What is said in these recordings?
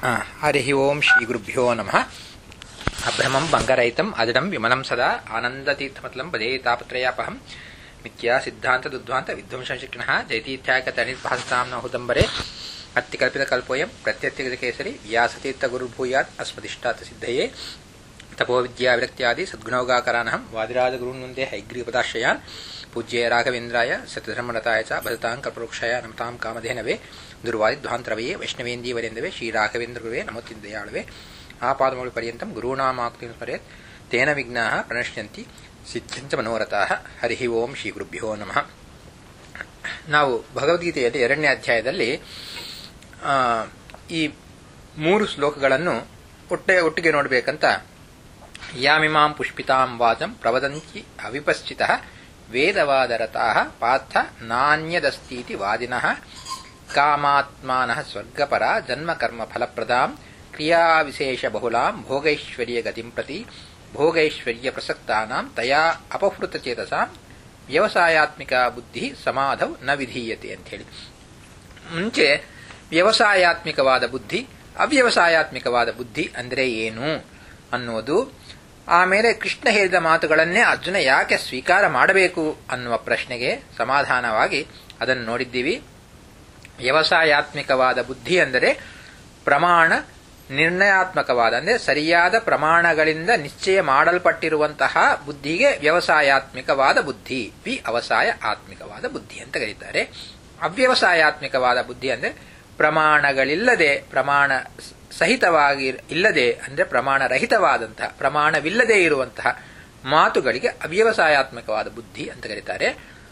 ಹರಿ ಓಂ ಶ್ರೀ ಗುರುಭ್ಯೋ ನಮಃ ಅಭ್ರಮಂ ಭಂಗರಹಿತಂ ಅಜಡಂ ವಿಮಲಂ ಸದಾ ಆನಂದತೀರ್ಥಮತಲಂ ಪದೇ ತಾಪತ್ರಯಾಪಹಂ ಮಿಥ್ಯಾ ಸಿದ್ಧಾಂತ ದುಧ್ವಾಂತ ವಿಧ್ವಂಸಶಿಕ್ಷಣ ಜೈತೀರ್ಥ್ಯಾಕತನಿರ್ಭಾಸತಾಂ ನ ಹುದಂಬರೆ ಅತ್ಯಕಲ್ಪಿತಕಲ್ಪೋಯಂ ಪ್ರತ್ಯತ್ಯಗಜಕೇಸರಿ ವ್ಯಾಸತೀರ್ಥ ಗುರುರ್ಭೂಯಾತ್ ಅಸ್ಮದಿಷ್ಟಾತ ಸಿದ್ಧಯೇ ತಪೋ ವಿದ್ಯಾ ವಿರಕ್ತ್ಯಾದಿ ಸದ್ಗುಣೋಗಾಕರಾನಹಂ ವಾದಿರಾಜ ಗುರುನ್ ಮುಂದೆ ಹೈಗ್ರೀಪದಾಶ್ರಯಾನ್ ಪೂಜ್ಯ ರಾಘವೇಂದ್ರಾಯ ಸತ್ಯಧರ್ಮರತಾಯ ಚ ಭಜತಾಂ ಕಲ್ಪವೃಕ್ಷಾಯ ನಮತಾಂ ಕಾಮಧೇನವೇ ದುರ್ವಾದಿಧ್ವಾಂತರವೇ ವೈಷ್ಣವೇಂದೀವರೆಂದವೇ ಶ್ರೀರಾಘವೇಂದ್ರ ಗುರುವೇ ನಮೋತ್ತಿಂದಯಾಳವೇ ಆಪಾದಮೌಳಿ ಪರ್ಯಂತಂ ಗುರುಣಾಮಾಕ್ತಿಂ ಸ್ಮರೇತ್ ತೇನ ವಿಘ್ನಾಃ ಪ್ರಣಶ್ಯಂತಿ ಸಿದ್ಧಂಚ ಮನೋರಥಾಃ ಹರಿ ಓಂ ಶ್ರೀ ಗುರುಭ್ಯೋ ನಮಃ ನಾವು ಭಗವದ್ಗೀತೆಯಲ್ಲಿ ಎರಡನೇ ಅಧ್ಯಾಯದಲ್ಲಿ ಈ ಮೂರು ಶ್ಲೋಕಗಳನ್ನು ಒಟ್ಟೆ ಒಟ್ಟಿಗೆ ನೋಡಬೇಕಂತ ಯಾಮಿಮಾಂ ಪುಷ್ಪಿತಾಂ ವಾಚಂ ಪ್ರವದಂತಿ ಅವಿಪಶ್ಚಿತ ವೇದವಾದರತಾ ಪಾರ್ಥ ನಾಣ್ಯದಸ್ತೀತಿ ವಾದಿನಃ ಕಾಮಾತ್ಮಾನಃ ಸ್ವರ್ಗಪರ ಜನ್ಮಕರ್ಮ ಫಲಪ್ರದಾಂ ಕ್ರಿಯಾವಿಶೇಷ ಬಹುಲಾಂ ಭೋಗೈಶ್ವರ್ಯ ಗತಿಂ ಪ್ರತಿ ಭೋಗೈಶ್ವರ್ಯ ಪ್ರಸಕ್ತಾನಾಂ ತಯಾ ಅಪಹೃತಚೇತಸಾಂ ವ್ಯವಸಾಯಾತ್ಮಿಕ ಬುದ್ಧಿ ಸಮಾಧೌ ನ ವಿಧೀಯತೆ ಅಂತ ಹೇಳಿ ಮುಂಚೆ ವ್ಯವಸಾಯಾತ್ಮಿಕವಾದ ಬುದ್ಧಿ ಅವ್ಯವಸಾಯಾತ್ಮಿಕವಾದ ಬುದ್ಧಿ ಅಂದರೆ ಏನು ಅನ್ನೋದು ಆಮೇಲೆ ಕೃಷ್ಣ ಹೇಳಿದ ಮಾತುಗಳನ್ನೇ ಅರ್ಜುನ ಯಾಕೆ ಸ್ವೀಕಾರ ಮಾಡಬೇಕು ಅನ್ನುವ ಪ್ರಶ್ನೆಗೆ ಸಮಾಧಾನವಾಗಿ ಅದನ್ನು ನೋಡಿದ್ದೀವಿ ವ್ಯವಸಾಯಾತ್ಮಿಕವಾದ ಬುದ್ಧಿ ಅಂದರೆ ಪ್ರಮಾಣ ನಿರ್ಣಯಾತ್ಮಕವಾದ ಅಂದರೆ ಸರಿಯಾದ ಪ್ರಮಾಣಗಳಿಂದ ನಿಶ್ಚಯ ಮಾಡಲ್ಪಟ್ಟಿರುವಂತಹ ಬುದ್ಧಿಗೆ ವ್ಯವಸಾಯಾತ್ಮಿಕವಾದ ಬುದ್ಧಿ ವಿ ಅವಸಾಯ ಆತ್ಮಿಕವಾದ ಬುದ್ಧಿ ಅಂತ ಕರೀತಾರೆ ಅವ್ಯವಸಾಯಾತ್ಮಿಕವಾದ ಬುದ್ಧಿ ಅಂದರೆ ಪ್ರಮಾಣಗಳಿಲ್ಲದೆ ಪ್ರಮಾಣ ಸಹಿತವಾಗಿ ಇಲ್ಲದೆ ಅಂದರೆ ಪ್ರಮಾಣ ರಹಿತವಾದಂತಹ ಪ್ರಮಾಣವಿಲ್ಲದೆ ಇರುವಂತಹ ಮಾತುಗಳಿಗೆ ಅವ್ಯವಸಾಯಾತ್ಮಕವಾದ ಬುದ್ಧಿ ಅಂತ ಕರೀತಾರೆ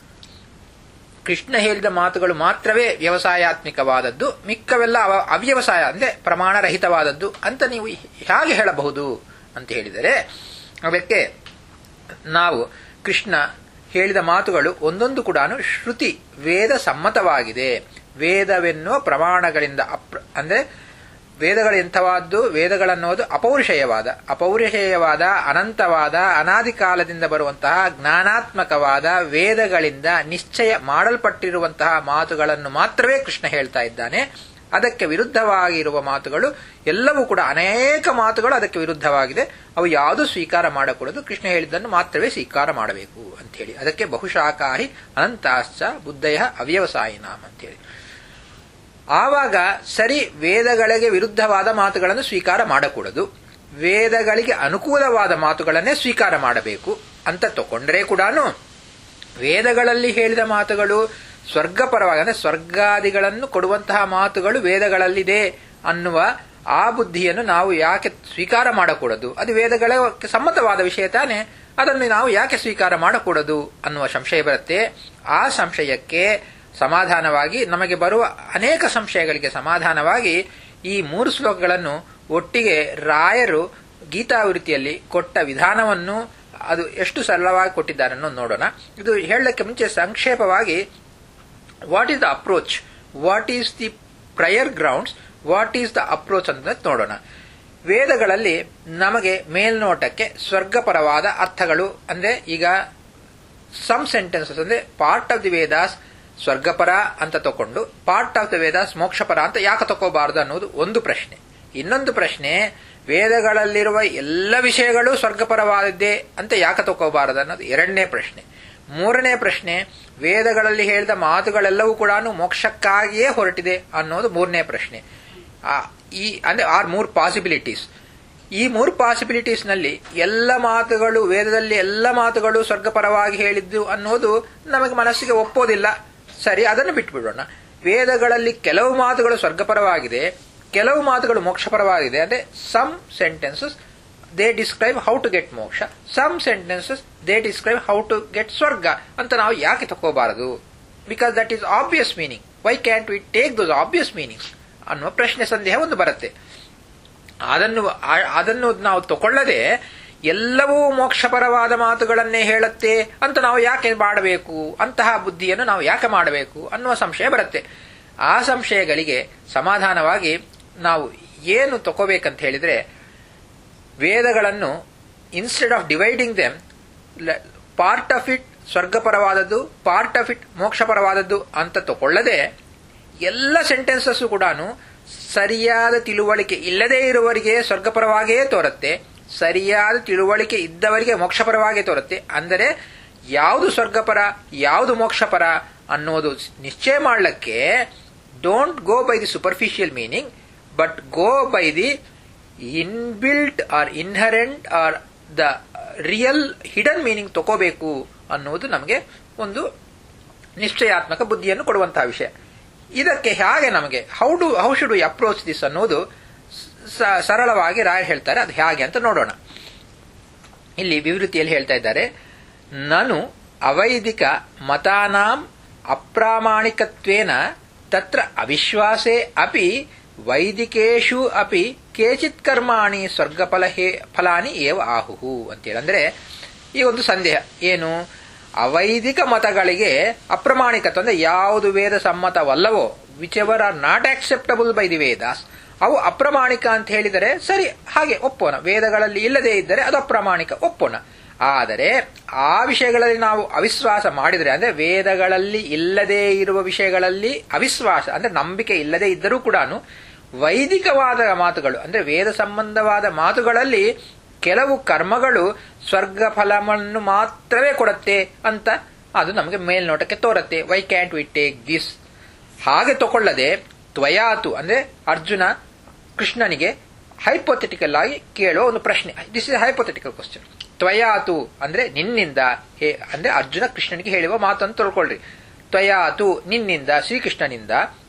ಕೃಷ್ಣ ಹೇಳಿದ ಮಾತುಗಳು ಮಾತ್ರವೇ ವ್ಯವಸಾಯಾತ್ಮಿಕವಾದದ್ದು ಮಿಕ್ಕವೆಲ್ಲ ಅವ್ಯವಸಾಯ ಅಂದರೆ ಪ್ರಮಾಣರಹಿತವಾದದ್ದು ಅಂತ ನೀವು ಹೇಗೆ ಹೇಳಬಹುದು ಅಂತ ಹೇಳಿದರೆ ಅದಕ್ಕೆ ನಾವು ಕೃಷ್ಣ ಹೇಳಿದ ಮಾತುಗಳು ಒಂದೊಂದು ಕೂಡ ಶ್ರುತಿ ವೇದ ಸಮ್ಮತವಾಗಿದೆ ವೇದವೆನ್ನುವ ಪ್ರಮಾಣಗಳಿಂದ ಅಪ್ರ ಅಂದರೆ ವೇದಗಳು ಎಂಥವಾದ್ದು ವೇದಗಳನ್ನೋದು ಅಪೌರುಷೇಯವಾದ ಅಪೌರುಷೇಯವಾದ ಅನಂತವಾದ ಅನಾದಿ ಕಾಲದಿಂದ ಬರುವಂತಹ ಜ್ಞಾನಾತ್ಮಕವಾದ ವೇದಗಳಿಂದ ನಿಶ್ಚಯ ಮಾಡಲ್ಪಟ್ಟಿರುವಂತಹ ಮಾತುಗಳನ್ನು ಮಾತ್ರವೇ ಕೃಷ್ಣ ಹೇಳ್ತಾ ಇದ್ದಾನೆ ಅದಕ್ಕೆ ವಿರುದ್ಧವಾಗಿರುವ ಮಾತುಗಳು ಎಲ್ಲವೂ ಕೂಡ ಅನೇಕ ಮಾತುಗಳು ಅದಕ್ಕೆ ವಿರುದ್ಧವಾಗಿದೆ ಅವು ಯಾವುದು ಸ್ವೀಕಾರ ಮಾಡಕೂಡದು ಕೃಷ್ಣ ಹೇಳಿದ್ದನ್ನು ಮಾತ್ರವೇ ಸ್ವೀಕಾರ ಮಾಡಬೇಕು ಅಂತ ಹೇಳಿ ಅದಕ್ಕೆ ಬಹುಶಾಖಾಹಿ ಅನಂತಾಶ್ಚ ಬುದ್ಧಯ ಅವ್ಯವಸಾಯಿನಾಮ್ ಅಂತೇಳಿ ಆವಾಗ ಸರಿ ವೇದಗಳಿಗೆ ವಿರುದ್ಧವಾದ ಮಾತುಗಳನ್ನು ಸ್ವೀಕಾರ ಮಾಡಕೂಡದು ವೇದಗಳಿಗೆ ಅನುಕೂಲವಾದ ಮಾತುಗಳನ್ನೇ ಸ್ವೀಕಾರ ಮಾಡಬೇಕು ಅಂತ ತಗೊಂಡ್ರೆ ಕೂಡ ವೇದಗಳಲ್ಲಿ ಹೇಳಿದ ಮಾತುಗಳು ಸ್ವರ್ಗಪರವಾಗಿ ಅಂದರೆ ಸ್ವರ್ಗಾದಿಗಳನ್ನು ಕೊಡುವಂತಹ ಮಾತುಗಳು ವೇದಗಳಲ್ಲಿದೆ ಅನ್ನುವ ಆ ಬುದ್ಧಿಯನ್ನು ನಾವು ಯಾಕೆ ಸ್ವೀಕಾರ ಮಾಡಕೂಡದು ಅದು ವೇದಗಳ ಸಮ್ಮತವಾದ ವಿಷಯ ತಾನೆ ಅದನ್ನು ನಾವು ಯಾಕೆ ಸ್ವೀಕಾರ ಮಾಡಕೂಡದು ಅನ್ನುವ ಸಂಶಯ ಬರುತ್ತೆ ಆ ಸಂಶಯಕ್ಕೆ ಸಮಾಧಾನವಾಗಿ ನಮಗೆ ಬರುವ ಅನೇಕ ಸಂಶಯಗಳಿಗೆ ಸಮಾಧಾನವಾಗಿ ಈ ಮೂರು ಶ್ಲೋಕಗಳನ್ನು ಒಟ್ಟಿಗೆ ರಾಯರು ಗೀತಾವೃತ್ತಿಯಲ್ಲಿ ಕೊಟ್ಟ ವಿಧಾನವನ್ನು ಅದು ಎಷ್ಟು ಸರಳವಾಗಿ ಕೊಟ್ಟಿದ್ದಾರೆ ಅನ್ನೋದು ನೋಡೋಣ ಇದು ಹೇಳಲಿಕ್ಕೆ ಮುಂಚೆ ಸಂಕ್ಷೇಪವಾಗಿ what is the approach what is the prior grounds what is the approach ಅಂತ ನೋಡೋಣ ವೇದಗಳಲ್ಲಿ ನಮಗೆ ಮೇಲ್ನೋಟಕ್ಕೆ ಸ್ವರ್ಗಪರವಾದ ಅರ್ಥಗಳು ಅಂದ್ರೆ ಈಗ ಸಮ್ ಸೆಂಟೆನ್ಸಸ್ ಅಂದ್ರೆ ಪಾರ್ಟ್ ಆಫ್ ದಿ ವೇದಾಸ್ ಸ್ವರ್ಗಪರ ಅಂತ ತಕೊಂಡು ಪಾರ್ಟ್ ಆಫ್ ದ ವೇದಾಸ್ ಮೋಕ್ಷಪರ ಅಂತ ಯಾಕೆ ತಗೋಬಾರದು ಅನ್ನೋದು ಒಂದು ಪ್ರಶ್ನೆ ಇನ್ನೊಂದು ಪ್ರಶ್ನೆ ವೇದಗಳಲ್ಲಿರುವ ಎಲ್ಲ ವಿಷಯಗಳು ಸ್ವರ್ಗಪರವಾದದ್ದೇ ಅಂತ ಯಾಕೆ ತಗೋಬಾರದು ಅನ್ನೋದು ಎರಡನೇ ಪ್ರಶ್ನೆ ಮೂರನೇ ಪ್ರಶ್ನೆ ವೇದಗಳಲ್ಲಿ ಹೇಳಿದ ಮಾತುಗಳೆಲ್ಲವೂ ಕೂಡ ಮೋಕ್ಷಕ್ಕಾಗಿಯೇ ಹೊರಟಿದೆ ಅನ್ನೋದು ಮೂರನೇ ಪ್ರಶ್ನೆ ಈ ಅಂದ್ರೆ ಆರ್ ಮೂರ್ ಪಾಸಿಬಿಲಿಟೀಸ್ ಈ ಮೂರು ಪಾಸಿಬಿಲಿಟೀಸ್ ನಲ್ಲಿ ಎಲ್ಲ ಮಾತುಗಳು ವೇದದಲ್ಲಿ ಎಲ್ಲ ಮಾತುಗಳು ಸ್ವರ್ಗಪರವಾಗಿ ಹೇಳಿದ್ದು ಅನ್ನೋದು ನಮಗೆ ಮನಸ್ಸಿಗೆ ಒಪ್ಪೋದಿಲ್ಲ ಸರಿ ಅದನ್ನು ಬಿಟ್ಬಿಡೋಣ ವೇದಗಳಲ್ಲಿ ಕೆಲವು ಮಾತುಗಳು ಸ್ವರ್ಗಪರವಾಗಿದೆ ಕೆಲವು ಮಾತುಗಳು ಮೋಕ್ಷಪರವಾಗಿದೆ ಅಂದ್ರೆ some sentences they describe how to get moksha some sentences they describe how to get swarga ಅಂತ ನಾವು ಯಾಕೆ ತಗೋಬಾರದು because that is obvious meaning why can't we take those obvious meanings ಅನ್ನುವ ಪ್ರಶ್ನೆ ಸಂದೇಹ ಒಂದು ಬರುತ್ತೆ ಅದನ್ನು ಅದನ್ನು ನಾವು ತಗೊಳ್ಳದೆ ಎಲ್ಲವೂ ಮೋಕ್ಷಪರವಾದ ಮಾತುಗಳನ್ನೇ ಹೇಳುತ್ತೆ ಅಂತ ನಾವು ಯಾಕೆ ಮಾಡಬೇಕು ಅಂತಹ ಬುದ್ಧಿಯನ್ನು ನಾವು ಯಾಕೆ ಮಾಡಬೇಕು ಅನ್ನುವ ಸಂಶಯ ಬರುತ್ತೆ ಆ ಸಂಶಯಗಳಿಗೆ ಸಮಾಧಾನವಾಗಿ ನಾವು ಏನು ತಗೋಬೇಕಂತ ಹೇಳಿದ್ರೆ ವೇದಗಳನ್ನು instead of dividing them part of it ಸ್ವರ್ಗಪರವಾದದ್ದು ಪಾರ್ಟ್ ಆಫ್ ಇಟ್ ಮೋಕ್ಷಪರವಾದದ್ದು ಅಂತ ತಗೊಳ್ಳದೆ ಎಲ್ಲ ಸೆಂಟೆನ್ಸಸ್ ಕೂಡ ಸರಿಯಾದ ತಿಳುವಳಿಕೆ ಇಲ್ಲದೇ ಇರುವವರಿಗೆ ಸ್ವರ್ಗಪರವಾಗಿಯೇ ತೋರುತ್ತೆ ಸರಿಯಾದ ತಿಳುವಳಿಕೆ ಇದ್ದವರಿಗೆ ಮೋಕ್ಷಪರವಾಗಿಯೇ ತೋರುತ್ತೆ ಅಂದರೆ ಯಾವುದು ಸ್ವರ್ಗಪರ ಯಾವುದು ಮೋಕ್ಷಪರ ಅನ್ನೋದು ನಿಶ್ಚಯ ಮಾಡಲಿಕ್ಕೆ don't go by the superficial meaning but go by the inbuilt or inherent or the real hidden meaning ತಗೋಬೇಕು ಅನ್ನುವುದು ನಮಗೆ ಒಂದು ನಿಶ್ಚಯಾತ್ಮಕ ಬುದ್ಧಿಯನ್ನು ಕೊಡುವಂತಹ ವಿಷಯ ಇದಕ್ಕೆ ಹೇಗೆ ನಮಗೆ how do how should we approach this ಅನ್ನೋದು ಸರಳವಾಗಿ ರಾಯ್ ಹೇಳ್ತಾರೆ ಅದು ಹೇಗೆ ಅಂತ ನೋಡೋಣ ಇಲ್ಲಿ ವಿವೃತಿಯಲ್ಲಿ ಹೇಳ್ತಾ ಇದ್ದಾರೆ ನಾನು ಅವೈದಿಕ ಮತಾನಾಂ ಅಪ್ರಾಮಾಣಿಕತ್ವೇನ ತತ್ರ ಅವಿಶ್ವಾಸೇ ಅಪಿ ವೈದಿಕೇಶು ಅಪಿ ಕೇಚಿತ್ ಕರ್ಮಾಣಿ ಸ್ವರ್ಗಫಲ ಫಲಾನಿ ಏವ ಆಹುಹು ಅಂತೇಳಿ ಅಂದ್ರೆ ಈ ಒಂದು ಸಂದೇಹ ಏನು ಅವೈದಿಕ ಮತಗಳಿಗೆ ಅಪ್ರಮಾಣಿಕತ್ವ ಅಂದ್ರೆ ಯಾವುದು ವೇದ ಸಮ್ಮತವಲ್ಲವೋ whichever are not acceptable by the Vedas ಅವು ಅಪ್ರಮಾಣಿಕ ಅಂತ ಹೇಳಿದರೆ ಸರಿ ಹಾಗೆ ಒಪ್ಪೋಣ ವೇದಗಳಲ್ಲಿ ಇಲ್ಲದೇ ಇದ್ದರೆ ಅದು ಅಪ್ರಮಾಣಿಕ ಒಪ್ಪೋಣ ಆದರೆ ಆ ವಿಷಯಗಳಲ್ಲಿ ನಾವು ಅವಿಶ್ವಾಸ ಮಾಡಿದರೆ ಅಂದ್ರೆ ವೇದಗಳಲ್ಲಿ ಇಲ್ಲದೇ ಇರುವ ವಿಷಯಗಳಲ್ಲಿ ಅವಿಶ್ವಾಸ ಅಂದ್ರೆ ನಂಬಿಕೆ ಇಲ್ಲದೇ ಇದ್ದರೂ ಕೂಡ ವೈದಿಕವಾದ ಮಾತುಗಳು ಅಂದ್ರೆ ವೇದ ಸಂಬಂಧವಾದ ಮಾತುಗಳಲ್ಲಿ ಕೆಲವು ಕರ್ಮಗಳು ಸ್ವರ್ಗ ಫಲವನ್ನು ಮಾತ್ರವೇ ಕೊಡುತ್ತೆ ಅಂತ ಅದು ನಮಗೆ ಮೇಲ್ನೋಟಕ್ಕೆ ತೋರುತ್ತೆ why can't we take this ಹಾಗೆ ತಗೊಳ್ಳದೆ ತ್ವಯಾತು ಅಂದ್ರೆ ಅರ್ಜುನ ಕೃಷ್ಣನಿಗೆ ಹೈಪೋಥೆಟಿಕಲ್ ಆಗಿ ಕೇಳೋ ಒಂದು ಪ್ರಶ್ನೆ ದಿಸ್ ಇಸ್ ಹೈಪೋಥೆಟಿಕಲ್ ಕ್ವಶನ್ ತ್ವಯಾತು ಅಂದ್ರೆ ನಿನ್ನಿಂದ ಅಂದ್ರೆ ಅರ್ಜುನ ಕೃಷ್ಣನಿಗೆ ಹೇಳುವ ಮಾತನ್ನು ತಿಳ್ಕೊಳ್ರಿ ತ್ವಯಾತು ನಿನ್ನಿಂದ ಶ್ರೀಕೃಷ್ಣನಿಂದ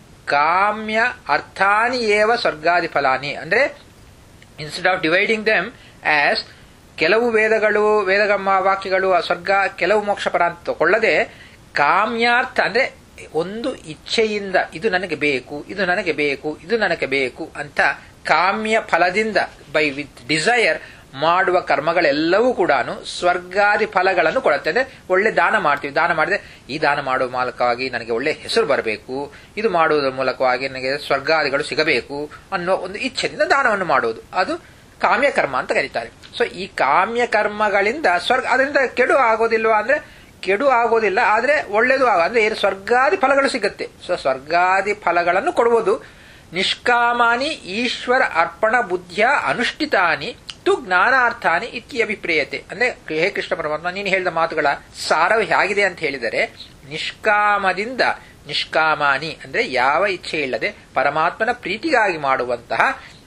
ಕಾಮ್ಯ ಅರ್ಥಾನಿ ಏವ ಸ್ವರ್ಗಾದಿ ಫಲಾನಿ ಅಂದ್ರೆ instead of dividing them as ಕೆಲವು ವೇದಗಳು ವೇದಗಮ್ಮ ವಾಕ್ಯಗಳು ಸ್ವರ್ಗ ಕೆಲವು ಮೋಕ್ಷಪರ ಅಂತ ತಗೊಳ್ಳದೆ ಕಾಮ್ಯಾರ್ಥ ಅಂದ್ರೆ ಒಂದು ಇಚ್ಛೆಯಿಂದ ಇದು ನನಗೆ ಬೇಕು ಇದು ನನಗೆ ಬೇಕು ಇದು ನನಗೆ ಬೇಕು ಅಂತ ಕಾಮ್ಯ ಫಲದಿಂದ ಬೈ ವಿತ್ ಡಿಸೈರ್ ಮಾಡುವ ಕರ್ಮಗಳೆಲ್ಲವೂ ಕೂಡ ಸ್ವರ್ಗಾದಿ ಫಲಗಳನ್ನು ಕೊಡುತ್ತೆ ಅಂದ್ರೆ ಒಳ್ಳೆ ದಾನ ಮಾಡ್ತೀವಿ ದಾನ ಮಾಡಿದ್ರೆ ಈ ದಾನ ಮಾಡುವ ಮೂಲಕವಾಗಿ ನನಗೆ ಒಳ್ಳೆ ಹೆಸರು ಬರಬೇಕು ಇದು ಮಾಡುವುದರ ಮೂಲಕವಾಗಿ ನನಗೆ ಸ್ವರ್ಗಾದಿಗಳು ಸಿಗಬೇಕು ಅನ್ನೋ ಒಂದು ಇಚ್ಛೆಯಿಂದ ದಾನವನ್ನು ಮಾಡುವುದು ಅದು ಕಾಮ್ಯ ಕರ್ಮ ಅಂತ ಕರೀತಾರೆ ಸೊ ಈ ಕಾಮ್ಯ ಕರ್ಮಗಳಿಂದ ಸ್ವರ್ಗ ಅದರಿಂದ ಕೆಡು ಆಗೋದಿಲ್ವಾ ಅಂದ್ರೆ ಕೆಡು ಆಗೋದಿಲ್ಲ ಆದ್ರೆ ಒಳ್ಳೇದು ಆಗ ಅಂದ್ರೆ ಏನು ಸ್ವರ್ಗಾದಿ ಫಲಗಳು ಸಿಗುತ್ತೆ ಸೊ ಸ್ವರ್ಗಾದಿ ಫಲಗಳನ್ನು ಕೊಡುವುದು ನಿಷ್ಕಾಮಾನಿ ಈಶ್ವರ ಅರ್ಪಣ ಬುದ್ಧಿಯ ಅನುಷ್ಠಿತಾನಿ ತು ಜ್ಞಾನಾರ್ಥಾನಿ ಇತ್ಯಭಿಪ್ರೇಯತೆ ಅಂದ್ರೆ ಹೇ ಕೃಷ್ಣ ಪರಮಾತ್ಮ ನೀನು ಹೇಳಿದ ಮಾತುಗಳ ಸಾರವು ಹೇಗಿದೆ ಅಂತ ಹೇಳಿದರೆ ನಿಷ್ಕಾಮದಿಂದ ನಿಷ್ಕಾಮಾನಿ ಅಂದ್ರೆ ಯಾವ ಇಚ್ಛೆ ಇಲ್ಲದೆ ಪರಮಾತ್ಮನ ಪ್ರೀತಿಗಾಗಿ ಮಾಡುವಂತಹ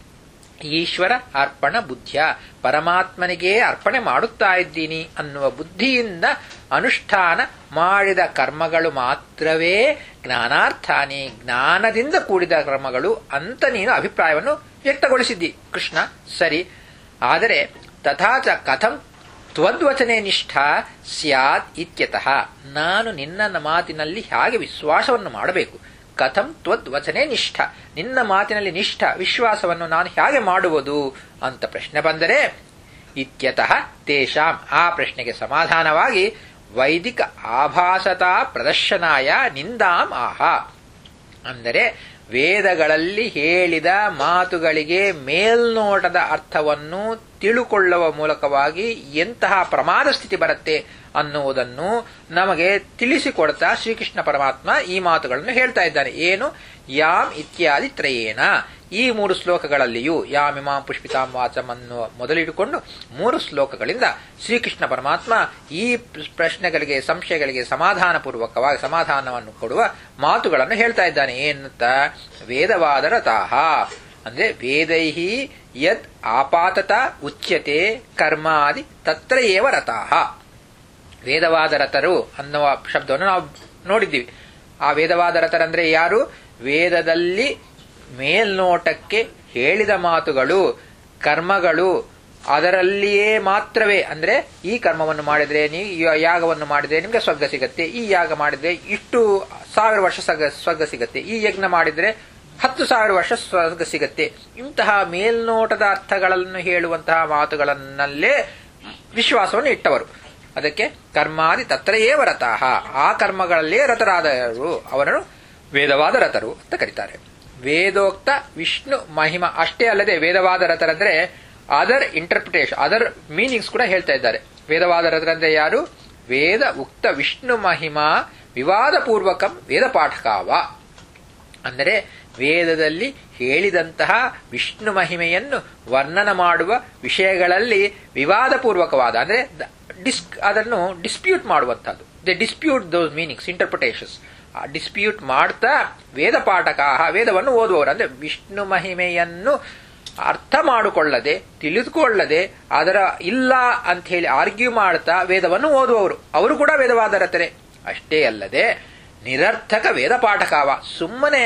ಈಶ್ವರ ಅರ್ಪಣ ಬುದ್ಧಿಯ ಪರಮಾತ್ಮನಿಗೆ ಅರ್ಪಣೆ ಮಾಡುತ್ತಾ ಇದ್ದೀನಿ ಅನ್ನುವ ಬುದ್ಧಿಯಿಂದ ಅನುಷ್ಠಾನ ಮಾಡಿದ ಕರ್ಮಗಳು ಮಾತ್ರವೇ ಜ್ಞಾನಾರ್ಥಾನಿ ಜ್ಞಾನದಿಂದ ಕೂಡಿದ ಕರ್ಮಗಳು ಅಂತ ನೀನು ಅಭಿಪ್ರಾಯವನ್ನು ವ್ಯಕ್ತಗೊಳಿಸಿದ್ದಿ ಕೃಷ್ಣ ಸರಿ ಆದರೆ ತಥಾಚ ಕಥಂ ತ್ವದ್ವಚನೆ ನಿಷ್ಠ ಸ್ಯಾತ್ ಇತ್ಯತಃ ನಾನು ನಿನ್ನ ಮಾತಿನಲ್ಲಿ ಹೇಗೆ ವಿಶ್ವಾಸವನ್ನು ಮಾಡಬೇಕು ಕಥಂ ತ್ವದ್ವಚನೆ ನಿಷ್ಠ ನಿನ್ನ ಮಾತಿನಲ್ಲಿ ನಿಷ್ಠ ವಿಶ್ವಾಸವನ್ನು ನಾನು ಹೇಗೆ ಮಾಡುವುದು ಅಂತ ಪ್ರಶ್ನೆ ಬಂದರೆ ಇತ್ಯತಃ ತೇಷಾಂ ಆ ಪ್ರಶ್ನೆಗೆ ಸಮಾಧಾನವಾಗಿ ವೈದಿಕ ಆಭಾಸತಾ ಪ್ರದರ್ಶನಾಯ ನಿಂದಾಂ ಆಹ ಅಂದರೆ ವೇದಗಳಲ್ಲಿ ಹೇಳಿದ ಮಾತುಗಳಿಗೆ ಮೇಲ್ನೋಟದ ಅರ್ಥವನ್ನು ತಿಳುಕೊಳ್ಳುವ ಮೂಲಕವಾಗಿ ಎಂತಹ ಪ್ರಮಾದ ಸ್ಥಿತಿ ಬರುತ್ತೆ ಅನ್ನುವುದನ್ನು ನಮಗೆ ತಿಳಿಸಿಕೊಡ್ತಾ ಶ್ರೀಕೃಷ್ಣ ಪರಮಾತ್ಮ ಈ ಮಾತುಗಳನ್ನು ಹೇಳ್ತಾ ಇದ್ದಾನೆ ಏನು ಯಾಮ್ ಇತ್ಯಾದಿ ತ್ರಯೇನ ಈ ಮೂರು ಶ್ಲೋಕಗಳಲ್ಲಿಯೂ ಯಾಮಿಮಾಂ ಪುಷ್ಪಿತಾಂ ವಾಚಂ ಅನ್ನುವ ಮೊದಲಿಟ್ಟುಕೊಂಡು ಮೂರು ಶ್ಲೋಕಗಳಿಂದ ಶ್ರೀಕೃಷ್ಣ ಪರಮಾತ್ಮ ಈ ಪ್ರಶ್ನೆಗಳಿಗೆ ಸಂಶಯಗಳಿಗೆ ಸಮಾಧಾನ ಪೂರ್ವಕವಾಗಿ ಸಮಾಧಾನವನ್ನು ಕೊಡುವ ಮಾತುಗಳನ್ನು ಹೇಳ್ತಾ ಇದ್ದಾನೆ ಏನಂತ ವೇದವಾದರ ತಾಹ ಅಂದ್ರೆ ವೇದೈಹಿ ಯದ್ ಆಪಾತತ ಉಚ್ಯತೆ ಕರ್ಮಾದಿ ತತ್ರ ಏವ ರತಾಹ ವೇದವಾದ ರಥರು ಅನ್ನುವ ಶಬ್ದವನ್ನು ನಾವು ನೋಡಿದ್ದೀವಿ ಆ ವೇದವಾದ ರಥರಂದ್ರೆ ಯಾರು ವೇದದಲ್ಲಿ ಮೇಲ್ನೋಟಕ್ಕೆ ಹೇಳಿದ ಮಾತುಗಳು ಕರ್ಮಗಳು ಅದರಲ್ಲಿಯೇ ಮಾತ್ರವೇ ಅಂದ್ರೆ ಈ ಕರ್ಮವನ್ನು ಮಾಡಿದ್ರೆ ನೀವು ಯಾಗವನ್ನು ಮಾಡಿದ್ರೆ ನಿಮ್ಗೆ ಸ್ವರ್ಗ ಸಿಗತ್ತೆ ಈ ಯಾಗ ಮಾಡಿದ್ರೆ ಇಷ್ಟು ಸಾವಿರ ವರ್ಷ ಸ್ವರ್ಗ ಸಿಗತ್ತೆ ಈ ಯಜ್ಞ ಮಾಡಿದ್ರೆ ಹತ್ತು ಸಾವಿರ ವರ್ಷ ಸ್ವರ್ಗ ಸಿಗತ್ತೆ ಇಂತಹ ಮೇಲ್ನೋಟದ ಅರ್ಥಗಳನ್ನು ಹೇಳುವಂತಹ ಮಾತುಗಳನ್ನಲ್ಲೇ ವಿಶ್ವಾಸವನ್ನು ಇಟ್ಟವರು ಅದಕ್ಕೆ ಕರ್ಮಾದಿ ತತ್ರಯೇ ರಥಾಹ ಆ ಕರ್ಮಗಳಲ್ಲೇ ರಥರಾದರು ಅವರನ್ನು ವೇದವಾದ ರಥರು ಅಂತ ಕರೀತಾರೆ ವೇದೋಕ್ತ ವಿಷ್ಣು ಮಹಿಮ ಅಷ್ಟೇ ಅಲ್ಲದೆ ವೇದವಾದ ರಥರಂದ್ರೆ ಅದರ್ ಇಂಟರ್ಪ್ರಿಟೇಷನ್ ಅದರ್ ಮೀನಿಂಗ್ಸ್ ಕೂಡ ಹೇಳ್ತಾ ಇದ್ದಾರೆ ವೇದವಾದ ರಥರಂದ್ರೆ ಯಾರು ವೇದ ಉಕ್ತ ವಿಷ್ಣು ಮಹಿಮಾ ವಿವಾದ ಪೂರ್ವಕಂ ವೇದ ಪಾಠಕಾವ ಅಂದರೆ ವೇದದಲ್ಲಿ ಹೇಳಿದಂತಹ ವಿಷ್ಣು ಮಹಿಮೆಯನ್ನು ವರ್ಣನ ಮಾಡುವ ವಿಷಯಗಳಲ್ಲಿ ವಿವಾದಪೂರ್ವಕವಾದ ಅಂದ್ರೆ ಡಿಸ್ಕ್ ಅದನ್ನು ಡಿಸ್ಪ್ಯೂಟ್ ಮಾಡುವಂತಹದ್ದು they dispute those meanings interpretations ಆ ಡಿಸ್ಪ್ಯೂಟ್ ಮಾಡ್ತಾ ವೇದ ಪಾಠಕಾಹ ವೇದವನ್ನು ಓದುವವರು ಅಂದ್ರೆ ವಿಷ್ಣು ಮಹಿಮೆಯನ್ನು ಅರ್ಥ ಮಾಡಿಕೊಳ್ಳದೆ ತಿಳಿದುಕೊಳ್ಳದೆ ಅದರ ಇಲ್ಲ ಅಂತ ಹೇಳಿ ಆರ್ಗ್ಯೂ ಮಾಡ್ತಾ ವೇದವನ್ನು ಓದುವವರು ಅವರು ಕೂಡ ವೇದವಾದರತರೆ ಅಷ್ಟೇ ಅಲ್ಲದೆ ನಿರರ್ಥಕ ವೇದ ಪಾಠಕಾವ ಸುಮ್ಮನೆ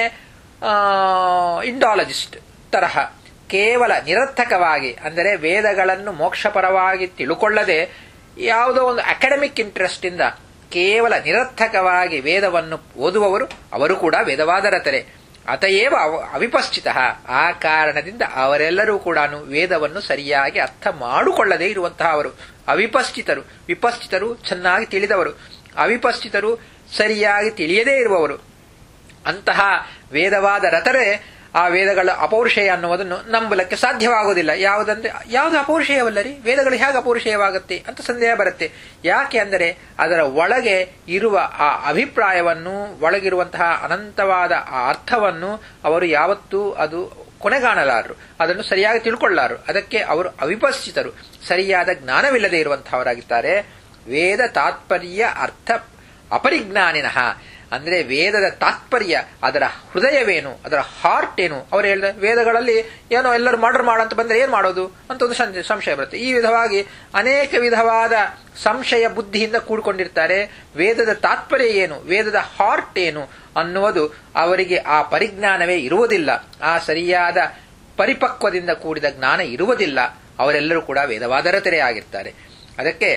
ಇಂಡಾಲಜಿಸ್ಟ್ ತರಹ ಕೇವಲ ನಿರರ್ಥಕವಾಗಿ ಅಂದರೆ ವೇದಗಳನ್ನು ಮೋಕ್ಷಪರವಾಗಿ ತಿಳುಕೊಳ್ಳದೆ ಯಾವುದೋ ಒಂದು ಅಕಾಡೆಮಿಕ್ ಇಂಟ್ರೆಸ್ಟ್ ಇಂದ ಕೇವಲ ನಿರರ್ಥಕವಾಗಿ ವೇದವನ್ನು ಓದುವವರು ಅವರು ಕೂಡ ವೇದವಾದರತರೆ ಅತಯೇವ ಅವಿಪಶ್ಚಿತ ಆ ಕಾರಣದಿಂದ ಅವರೆಲ್ಲರೂ ಕೂಡ ವೇದವನ್ನು ಸರಿಯಾಗಿ ಅರ್ಥ ಮಾಡಿಕೊಳ್ಳದೇ ಇರುವಂತಹ ಅವರು ಅವಿಪಶ್ಚಿತರು ವಿಪಶ್ಚಿತರು ಚೆನ್ನಾಗಿ ತಿಳಿದವರು ಅವಿಪಶ್ಚಿತರು ಸರಿಯಾಗಿ ತಿಳಿಯದೇ ಇರುವವರು ಅಂತಹ ವೇದವಾದ ರತರೇ ಆ ವೇದಗಳ ಅಪೌರುಷೇಯ ಅನ್ನುವುದನ್ನು ನಂಬಲಕ್ಕೆ ಸಾಧ್ಯವಾಗುವುದಿಲ್ಲ ಯಾವುದಂದ್ರೆ ಯಾವುದು ಅಪೌರುಷೇಯವಲ್ಲರಿ ವೇದಗಳು ಹೇಗೆ ಅಪೌರುಷೇಯವಾಗುತ್ತೆ ಅಂತ ಸಂದೇಹ ಬರುತ್ತೆ ಯಾಕೆ ಅಂದರೆ ಅದರ ಒಳಗೆ ಇರುವ ಆ ಅಭಿಪ್ರಾಯವನ್ನು ಒಳಗಿರುವಂತಹ ಅನಂತವಾದ ಆ ಅರ್ಥವನ್ನು ಅವರು ಯಾವತ್ತೂ ಅದು ಕೊನೆಗಾಣಲಾರರು ಅದನ್ನು ಸರಿಯಾಗಿ ತಿಳ್ಕೊಳ್ಳಾರು ಅದಕ್ಕೆ ಅವರು ಅವಿಪಶ್ಚಿತರು ಸರಿಯಾದ ಜ್ಞಾನವಿಲ್ಲದೆ ಇರುವಂತಹವರಾಗಿದ್ದಾರೆ ವೇದ ತಾತ್ಪರ್ಯ ಅರ್ಥ ಅಪರಿಜ್ಞಾನಿನಃ ಅಂದ್ರೆ ವೇದದ ತಾತ್ಪರ್ಯ ಅದರ ಹೃದಯವೇನು ಅದರ ಹಾರ್ಟ್ ಏನು ಅವರು ಹೇಳಿದ ವೇದಗಳಲ್ಲಿ ಏನೋ ಎಲ್ಲರೂ ಮರ್ಡರ್ ಮಾಡಂತ ಬಂದ್ರೆ ಏನ್ ಮಾಡೋದು ಅಂತ ಒಂದು ಸಂಶಯ ಬರುತ್ತೆ ಈ ವಿಧವಾಗಿ ಅನೇಕ ವಿಧವಾದ ಸಂಶಯ ಬುದ್ಧಿಯಿಂದ ಕೂಡಿಕೊಂಡಿರ್ತಾರೆ ವೇದದ ತಾತ್ಪರ್ಯ ಏನು ವೇದದ ಹಾರ್ಟ್ ಏನು ಅನ್ನುವುದು ಅವರಿಗೆ ಆ ಪರಿಜ್ಞಾನವೇ ಇರುವುದಿಲ್ಲ ಆ ಸರಿಯಾದ ಪರಿಪಕ್ವದಿಂದ ಕೂಡಿದ ಜ್ಞಾನ ಇರುವುದಿಲ್ಲ ಅವರೆಲ್ಲರೂ ಕೂಡ ವೇದವಾದರತೆರೆ ಆಗಿರ್ತಾರೆ ಅದಕ್ಕೆ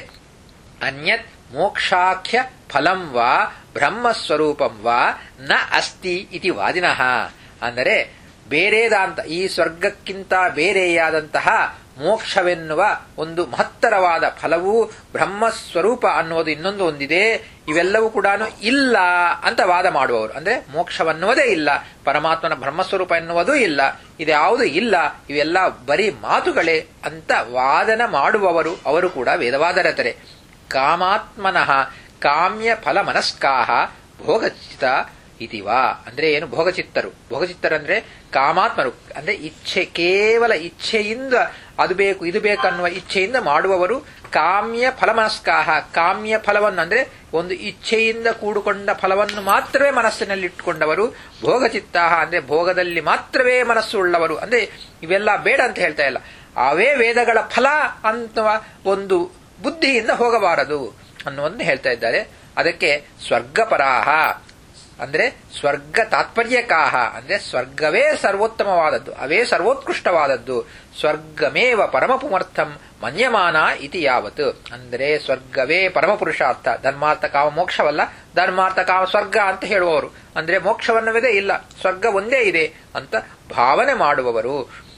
ಅನ್ಯತ್ ಮೋಕ್ಷಾಖ್ಯ ಫಲಂ ವಾ ಬ್ರಹ್ಮಸ್ವರೂಪಂ ವಾ ನ ಅಸ್ತಿ ಇತಿ ವಾದಿನಃ ಅಂದರೆ ಬೇರೆದಾಂತ ಈ ಸ್ವರ್ಗಕ್ಕಿಂತ ಬೇರೆಯಾದಂತಹ ಮೋಕ್ಷವೆನ್ನುವ ಒಂದು ಮಹತ್ತರವಾದ ಫಲವೂ ಬ್ರಹ್ಮಸ್ವರೂಪ ಅನ್ನುವುದು ಇನ್ನೊಂದು ಒಂದಿದೆ ಇವೆಲ್ಲವೂ ಕೂಡ ಇಲ್ಲ ಅಂತ ವಾದ ಮಾಡುವವರು ಅಂದ್ರೆ ಮೋಕ್ಷವನ್ನುವುದೇ ಇಲ್ಲ ಪರಮಾತ್ಮನ ಬ್ರಹ್ಮಸ್ವರೂಪ ಎನ್ನುವುದೂ ಇಲ್ಲ ಇದ್ಯಾವುದು ಇಲ್ಲ ಇವೆಲ್ಲ ಬರೀ ಮಾತುಗಳೇ ಅಂತ ವಾದನ ಮಾಡುವವರು ಅವರು ಕೂಡ ವೇದವಾದರತರೆ ಕಾಮಾತ್ಮನಃ ಕಾಮ್ಯ ಫಲ ಮನಸ್ಕಾಹ ಭೋಗಚಿತ ಇತಿವಾ ಅಂದ್ರೆ ಏನು ಭೋಗಚಿತ್ತರು ಭೋಗಚಿತ್ತರು ಅಂದ್ರೆ ಕಾಮಾತ್ಮರು ಅಂದ್ರೆ ಇಚ್ಛೆ ಕೇವಲ ಇಚ್ಛೆಯಿಂದ ಅದು ಬೇಕು ಇದು ಬೇಕನ್ನುವ ಇಚ್ಛೆಯಿಂದ ಮಾಡುವವರು ಕಾಮ್ಯ ಫಲಮನಸ್ಕಾಹ ಕಾಮ್ಯ ಫಲವನ್ನು ಅಂದ್ರೆ ಒಂದು ಇಚ್ಛೆಯಿಂದ ಕೂಡಿಕೊಂಡ ಫಲವನ್ನು ಮಾತ್ರವೇ ಮನಸ್ಸಿನಲ್ಲಿ ಇಟ್ಟುಕೊಂಡವರು ಭೋಗಚಿತ್ತಾಹ ಅಂದ್ರೆ ಭೋಗದಲ್ಲಿ ಮಾತ್ರವೇ ಮನಸ್ಸು ಉಳ್ಳವರು ಅಂದ್ರೆ ಇವೆಲ್ಲ ಬೇಡ ಅಂತ ಹೇಳ್ತಾ ಇಲ್ಲ ಅವೇ ವೇದಗಳ ಫಲ ಅಂತ ಒಂದು ಬುದ್ಧಿಯಿಂದ ಹೋಗಬಾರದು ಅನ್ನುವನ್ನು ಹೇಳ್ತಾ ಇದ್ದಾರೆ ಅದಕ್ಕೆ ಸ್ವರ್ಗಪರಾಹ ಅಂದ್ರೆ ಸ್ವರ್ಗ ತಾತ್ಪರ್ಯಕಾಹ ಅಂದ್ರೆ ಸ್ವರ್ಗವೇ ಸರ್ವೋತ್ತಮವಾದದ್ದು ಅವೇ ಸರ್ವೋತ್ಕೃಷ್ಟವಾದದ್ದು ಸ್ವರ್ಗಮೇವ ಪರಮಪುಮರ್ಥಂ ಮನ್ಯಮಾನ ಇತಿ ಯಾವತ್ ಅಂದ್ರೆ ಸ್ವರ್ಗವೇ ಪರಮಪುರುಷಾರ್ಥ ಧರ್ಮಾರ್ಥ ಕಾಮ ಮೋಕ್ಷವಲ್ಲ ಧರ್ಮಾರ್ಥ ಕಾಮ ಸ್ವರ್ಗ ಅಂತ ಹೇಳುವವರು ಅಂದ್ರೆ ಮೋಕ್ಷವನ್ನವಿದೆ ಇಲ್ಲ ಸ್ವರ್ಗ ಒಂದೇ ಇದೆ ಅಂತ ಭಾವನೆ ಮಾಡುವವರು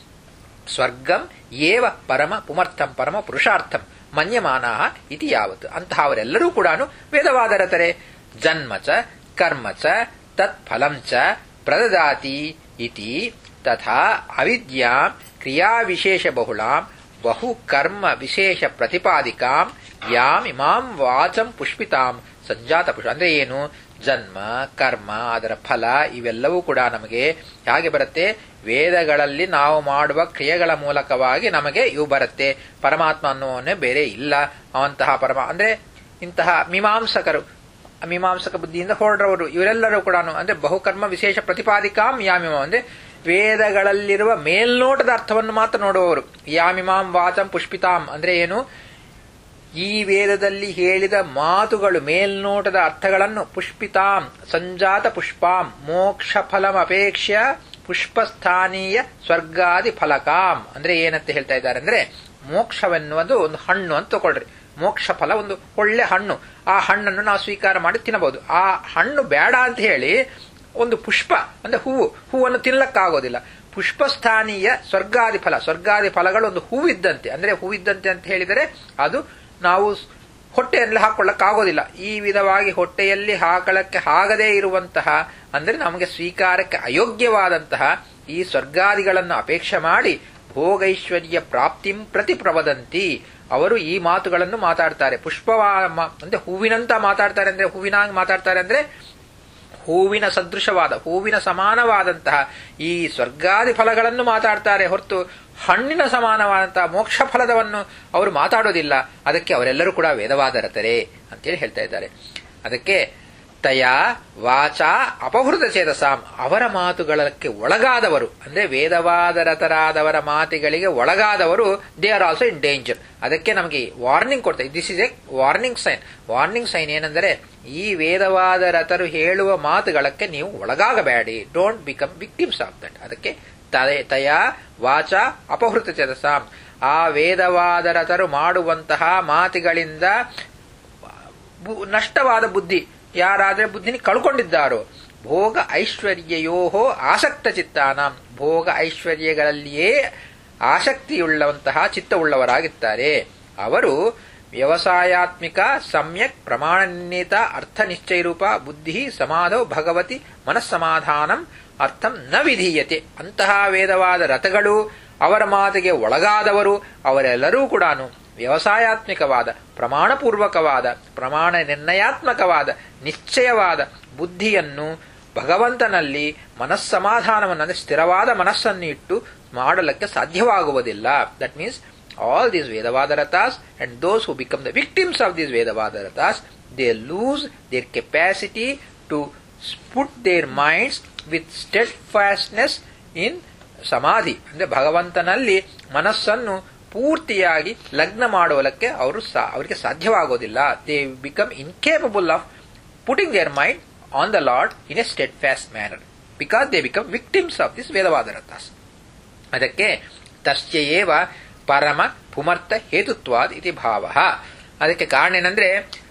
ಸ್ವರ್ಗಂ ಏವ ಪರಮ ಪುಮರ್ಥಂ ಪರಮ ಪುರುಷಾರ್ಥಂ ಮನ್ಯಮಾನ ಇತಿ ಯಾವತ್ ಅಂತಹವರೆಲ್ಲರೂ ಕೂಡ ವೇದವಾದರತರೆ ಜನ್ಮ ಚ ಕರ್ಮ ಚ ತತ್ಫಲಂ ಚ ಪ್ರದದಾತಿ ಇತಿ ತಥಾ ಅವಿದ್ಯಾಂ ಕ್ರಿಯಾವಿಶೇಷ ಬಹುಳಾಂ ಬಹು ಕರ್ಮ ವಿಶೇಷ ಪ್ರತಿಪಾದಿಕಾಂ ಯಾಂ ಇಮಾಂ ವಾಚಂ ಪುಷ್ಪಿತಾಂ ಸಂಜಾತ ಪುಷ್ಪ ಅಂದ್ರೆ ಏನು ಜನ್ಮ ಕರ್ಮ ಅದರ ಫಲ ಇವೆಲ್ಲವೂ ಕೂಡ ನಮಗೆ ಹೇಗೆ ಬರುತ್ತೆ ವೇದಗಳಲ್ಲಿ ನಾವು ಮಾಡುವ ಕ್ರಿಯೆಗಳ ಮೂಲಕವಾಗಿ ನಮಗೆ ಇವು ಬರುತ್ತೆ ಪರಮಾತ್ಮ ಅನ್ನುವನ್ನೇ ಬೇರೆ ಇಲ್ಲ ಅವಂತಹ ಪರಮ ಅಂದ್ರೆ ಇಂತಹ ಮೀಮಾಂಸಕರು ಮೀಮಾಂಸಕ ಬುದ್ಧಿಯಿಂದ ಹೊರಡ್ರವರು ಇವರೆಲ್ಲರೂ ಕೂಡ ಅಂದ್ರೆ ಬಹುಕರ್ಮ ವಿಶೇಷ ಪ್ರತಿಪಾದಿಕಾಂ ಯಾಮಿಮಾಂ ಅಂದ್ರೆ ವೇದಗಳಲ್ಲಿರುವ ಮೇಲ್ನೋಟದ ಅರ್ಥವನ್ನು ಮಾತ್ರ ನೋಡುವವರು ಯಾಮಿಮಾಂ ವಾಚಂ ಪುಷ್ಪಿತಾಂ ಅಂದ್ರೆ ಏನು ಈ ವೇದದಲ್ಲಿ ಹೇಳಿದ ಮಾತುಗಳು ಮೇಲ್ನೋಟದ ಅರ್ಥಗಳನ್ನು ಪುಷ್ಪಿತಾಂ ಸಂಜಾತ ಪುಷ್ಪಾಂ ಮೋಕ್ಷ ಫಲಮಪೇಕ್ಷ ಪುಷ್ಪಸ್ಥಾನೀಯ ಸ್ವರ್ಗಾದಿ ಫಲಕಾಂ ಅಂದ್ರೆ ಏನಂತ ಹೇಳ್ತಾ ಇದ್ದಾರೆ ಅಂದ್ರೆ ಮೋಕ್ಷವೆನ್ನುವುದು ಒಂದು ಹಣ್ಣು ಅಂತ ತಗೊಳ್ರಿ ಮೋಕ್ಷ ಫಲ ಒಂದು ಒಳ್ಳೆ ಹಣ್ಣು ಆ ಹಣ್ಣನ್ನು ನಾವು ಸ್ವೀಕಾರ ಮಾಡಿ ತಿನ್ನಬಹುದು ಆ ಹಣ್ಣು ಬೇಡ ಅಂತ ಹೇಳಿ ಒಂದು ಪುಷ್ಪ ಅಂದ್ರೆ ಹೂವು ಹೂವನ್ನು ತಿನ್ನಲಕ್ಕಾಗೋದಿಲ್ಲ ಪುಷ್ಪಸ್ಥಾನೀಯ ಸ್ವರ್ಗಾದಿ ಫಲ ಸ್ವರ್ಗಾದಿ ಫಲಗಳು ಒಂದು ಹೂವಿದ್ದಂತೆ ಅಂದ್ರೆ ಹೂವಿದ್ದಂತೆ ಅಂತ ಹೇಳಿದರೆ ಅದು ನಾವು ಹೊಟ್ಟೆಯಲ್ಲಿ ಹಾಕೊಳ್ಳಕ್ಕಾಗೋದಿಲ್ಲ ಈ ವಿಧವಾಗಿ ಹೊಟ್ಟೆಯಲ್ಲಿ ಹಾಕಳಕ್ಕೆ ಆಗದೇ ಇರುವಂತಹ ಅಂದ್ರೆ ನಮಗೆ ಸ್ವೀಕಾರಕ್ಕೆ ಅಯೋಗ್ಯವಾದಂತಹ ಈ ಸ್ವರ್ಗಾದಿಗಳನ್ನು ಅಪೇಕ್ಷೆ ಮಾಡಿ ಭೋಗೈಶ್ವರ್ಯ ಪ್ರಾಪ್ತಿಂ ಪ್ರತಿ ಪ್ರವದಂತಿ ಅವರು ಈ ಮಾತುಗಳನ್ನು ಮಾತಾಡ್ತಾರೆ ಪುಷ್ಪವ ಅಂದ್ರೆ ಹೂವಿನಂತ ಮಾತಾಡ್ತಾರೆ ಅಂದ್ರೆ ಹೂವಿನಾಂಗ್ ಮಾತಾಡ್ತಾರೆ ಅಂದ್ರೆ ಹೂವಿನ ಸದೃಶವಾದ ಹೂವಿನ ಸಮಾನವಾದಂತಹ ಈ ಸ್ವರ್ಗಾದಿ ಫಲಗಳನ್ನು ಮಾತಾಡ್ತಾರೆ ಹೊರತು ಹಣ್ಣಿನ ಸಮಾನವಾದಂತಹ ಮೋಕ್ಷ ಫಲದವನ್ನು ಅವರು ಮಾತಾಡೋದಿಲ್ಲ ಅದಕ್ಕೆ ಅವರೆಲ್ಲರೂ ಕೂಡ ವೇದವಾದರತರೆ ಅಂತೇಳಿ ಹೇಳ್ತಾ ಇದ್ದಾರೆ ಅದಕ್ಕೆ ತಯ ವಾಚ ಅಪಹೃತ ಚೇತಸಾಂ ಅವರ ಮಾತುಗಳಕ್ಕೆ ಒಳಗಾದವರು ಅಂದ್ರೆ ವೇದವಾದರತರಾದವರ ಮಾತಿಗಳಿಗೆ ಒಳಗಾದವರು they are also in danger ಅದಕ್ಕೆ ನಮಗೆ ವಾರ್ನಿಂಗ್ ಕೊಡ್ತಾರೆ this is a warning sign warning sign ಏನೆಂದರೆ ಈ ವೇದವಾದರತರು ಹೇಳುವ ಮಾತುಗಳಕ್ಕೆ ನೀವು ಒಳಗಾಗಬೇಡಿ don't become victims of that ಅದಕ್ಕೆ ತಯ ವಾಚ ಅಪಹೃತ ಚೇತಸಾಂ ಆ ವೇದವಾದರತರು ಮಾಡುವಂತಹ ಮಾತುಗಳಿಂದ ನಷ್ಟವಾದ ಬುದ್ಧಿ ಯಾರಾದ್ರೆ ಬುದ್ಧಿನಿ ಕಳ್ಕೊಂಡಿದ್ದಾರೋ ಭೋಗ ಐಶ್ವರ್ಯಯೋಹೋ ಆಸಕ್ತ ಚಿತ್ತಾನಾಂ ಭೋಗ ಐಶ್ವರ್ಯಗಳಲ್ಲಿಯೇ ಆಸಕ್ತಿಯುಳ್ಳಂತಹ ಚಿತ್ತವುಳ್ಳವರಾಗಿದ್ದಾರೆ ಅವರು ವ್ಯವಸಾಯಾತ್ಮಿಕ ಸಮ್ಯಕ್ ಪ್ರಮಾಣನಿರ್ಣೀತ ಅರ್ಥ ನಿಶ್ಚಯರೂಪ ಬುದ್ಧಿ ಸಮಾಧೌ ಭಗವತಿ ಮನಸ್ಸಮಾಧಾನಂ ಅರ್ಥಂ ನ ವಿಧೀಯತೆ ಅಂತಹ ವೇದವಾದ ರಥಗಳು ಅವರ ಮಾತಿಗೆ ಒಳಗಾದವರು ಅವರೆಲ್ಲರೂ ಕೂಡ ವ್ಯವಸಾಯಾತ್ಮಿಕವಾದ ಪ್ರಮಾಣಪೂರ್ವಕವಾದ ಪ್ರಮಾಣ ನಿರ್ಣಯಾತ್ಮಕವಾದ ನಿಶ್ಚಯವಾದ ಬುದ್ಧಿಯನ್ನು ಭಗವಂತನಲ್ಲಿ ಮನಸ್ಸಮಾಧಾನವನ್ನು ಅಂದರೆ ಸ್ಥಿರವಾದ ಮನಸ್ಸನ್ನು ಇಟ್ಟು ಮಾಡಲಿಕ್ಕೆ ಸಾಧ್ಯವಾಗುವುದಿಲ್ಲ that means all these Vedavadaratas and those who become the victims of these Vedavadaratas, they lose their capacity to put their minds with steadfastness in ಸಮಾಧಿ ಅಂದ್ರೆ ಭಗವಂತನಲ್ಲಿ ಮನಸ್ಸನ್ನು ಪೂರ್ತಿಯಾಗಿ ಲಗ್ನ ಮಾಡುವಲಕ್ಕೆ ಅವರು ಅವರಿಗೆ ಸಾಧ್ಯವಾಗೋದಿಲ್ಲ they become incapable of putting their mind on the Lord in a steadfast manner because they become victims of this Vedavadaratas ಅದಕ್ಕೆ ತಸ್ಯೇವ ಪರಮ ಪುಮರ್ಥ ಹೇತುತ್ವಾದ್ ಇತಿ ಭಾವ ಅದಕ್ಕೆ ಕಾರಣ ಏನಂದ್ರೆ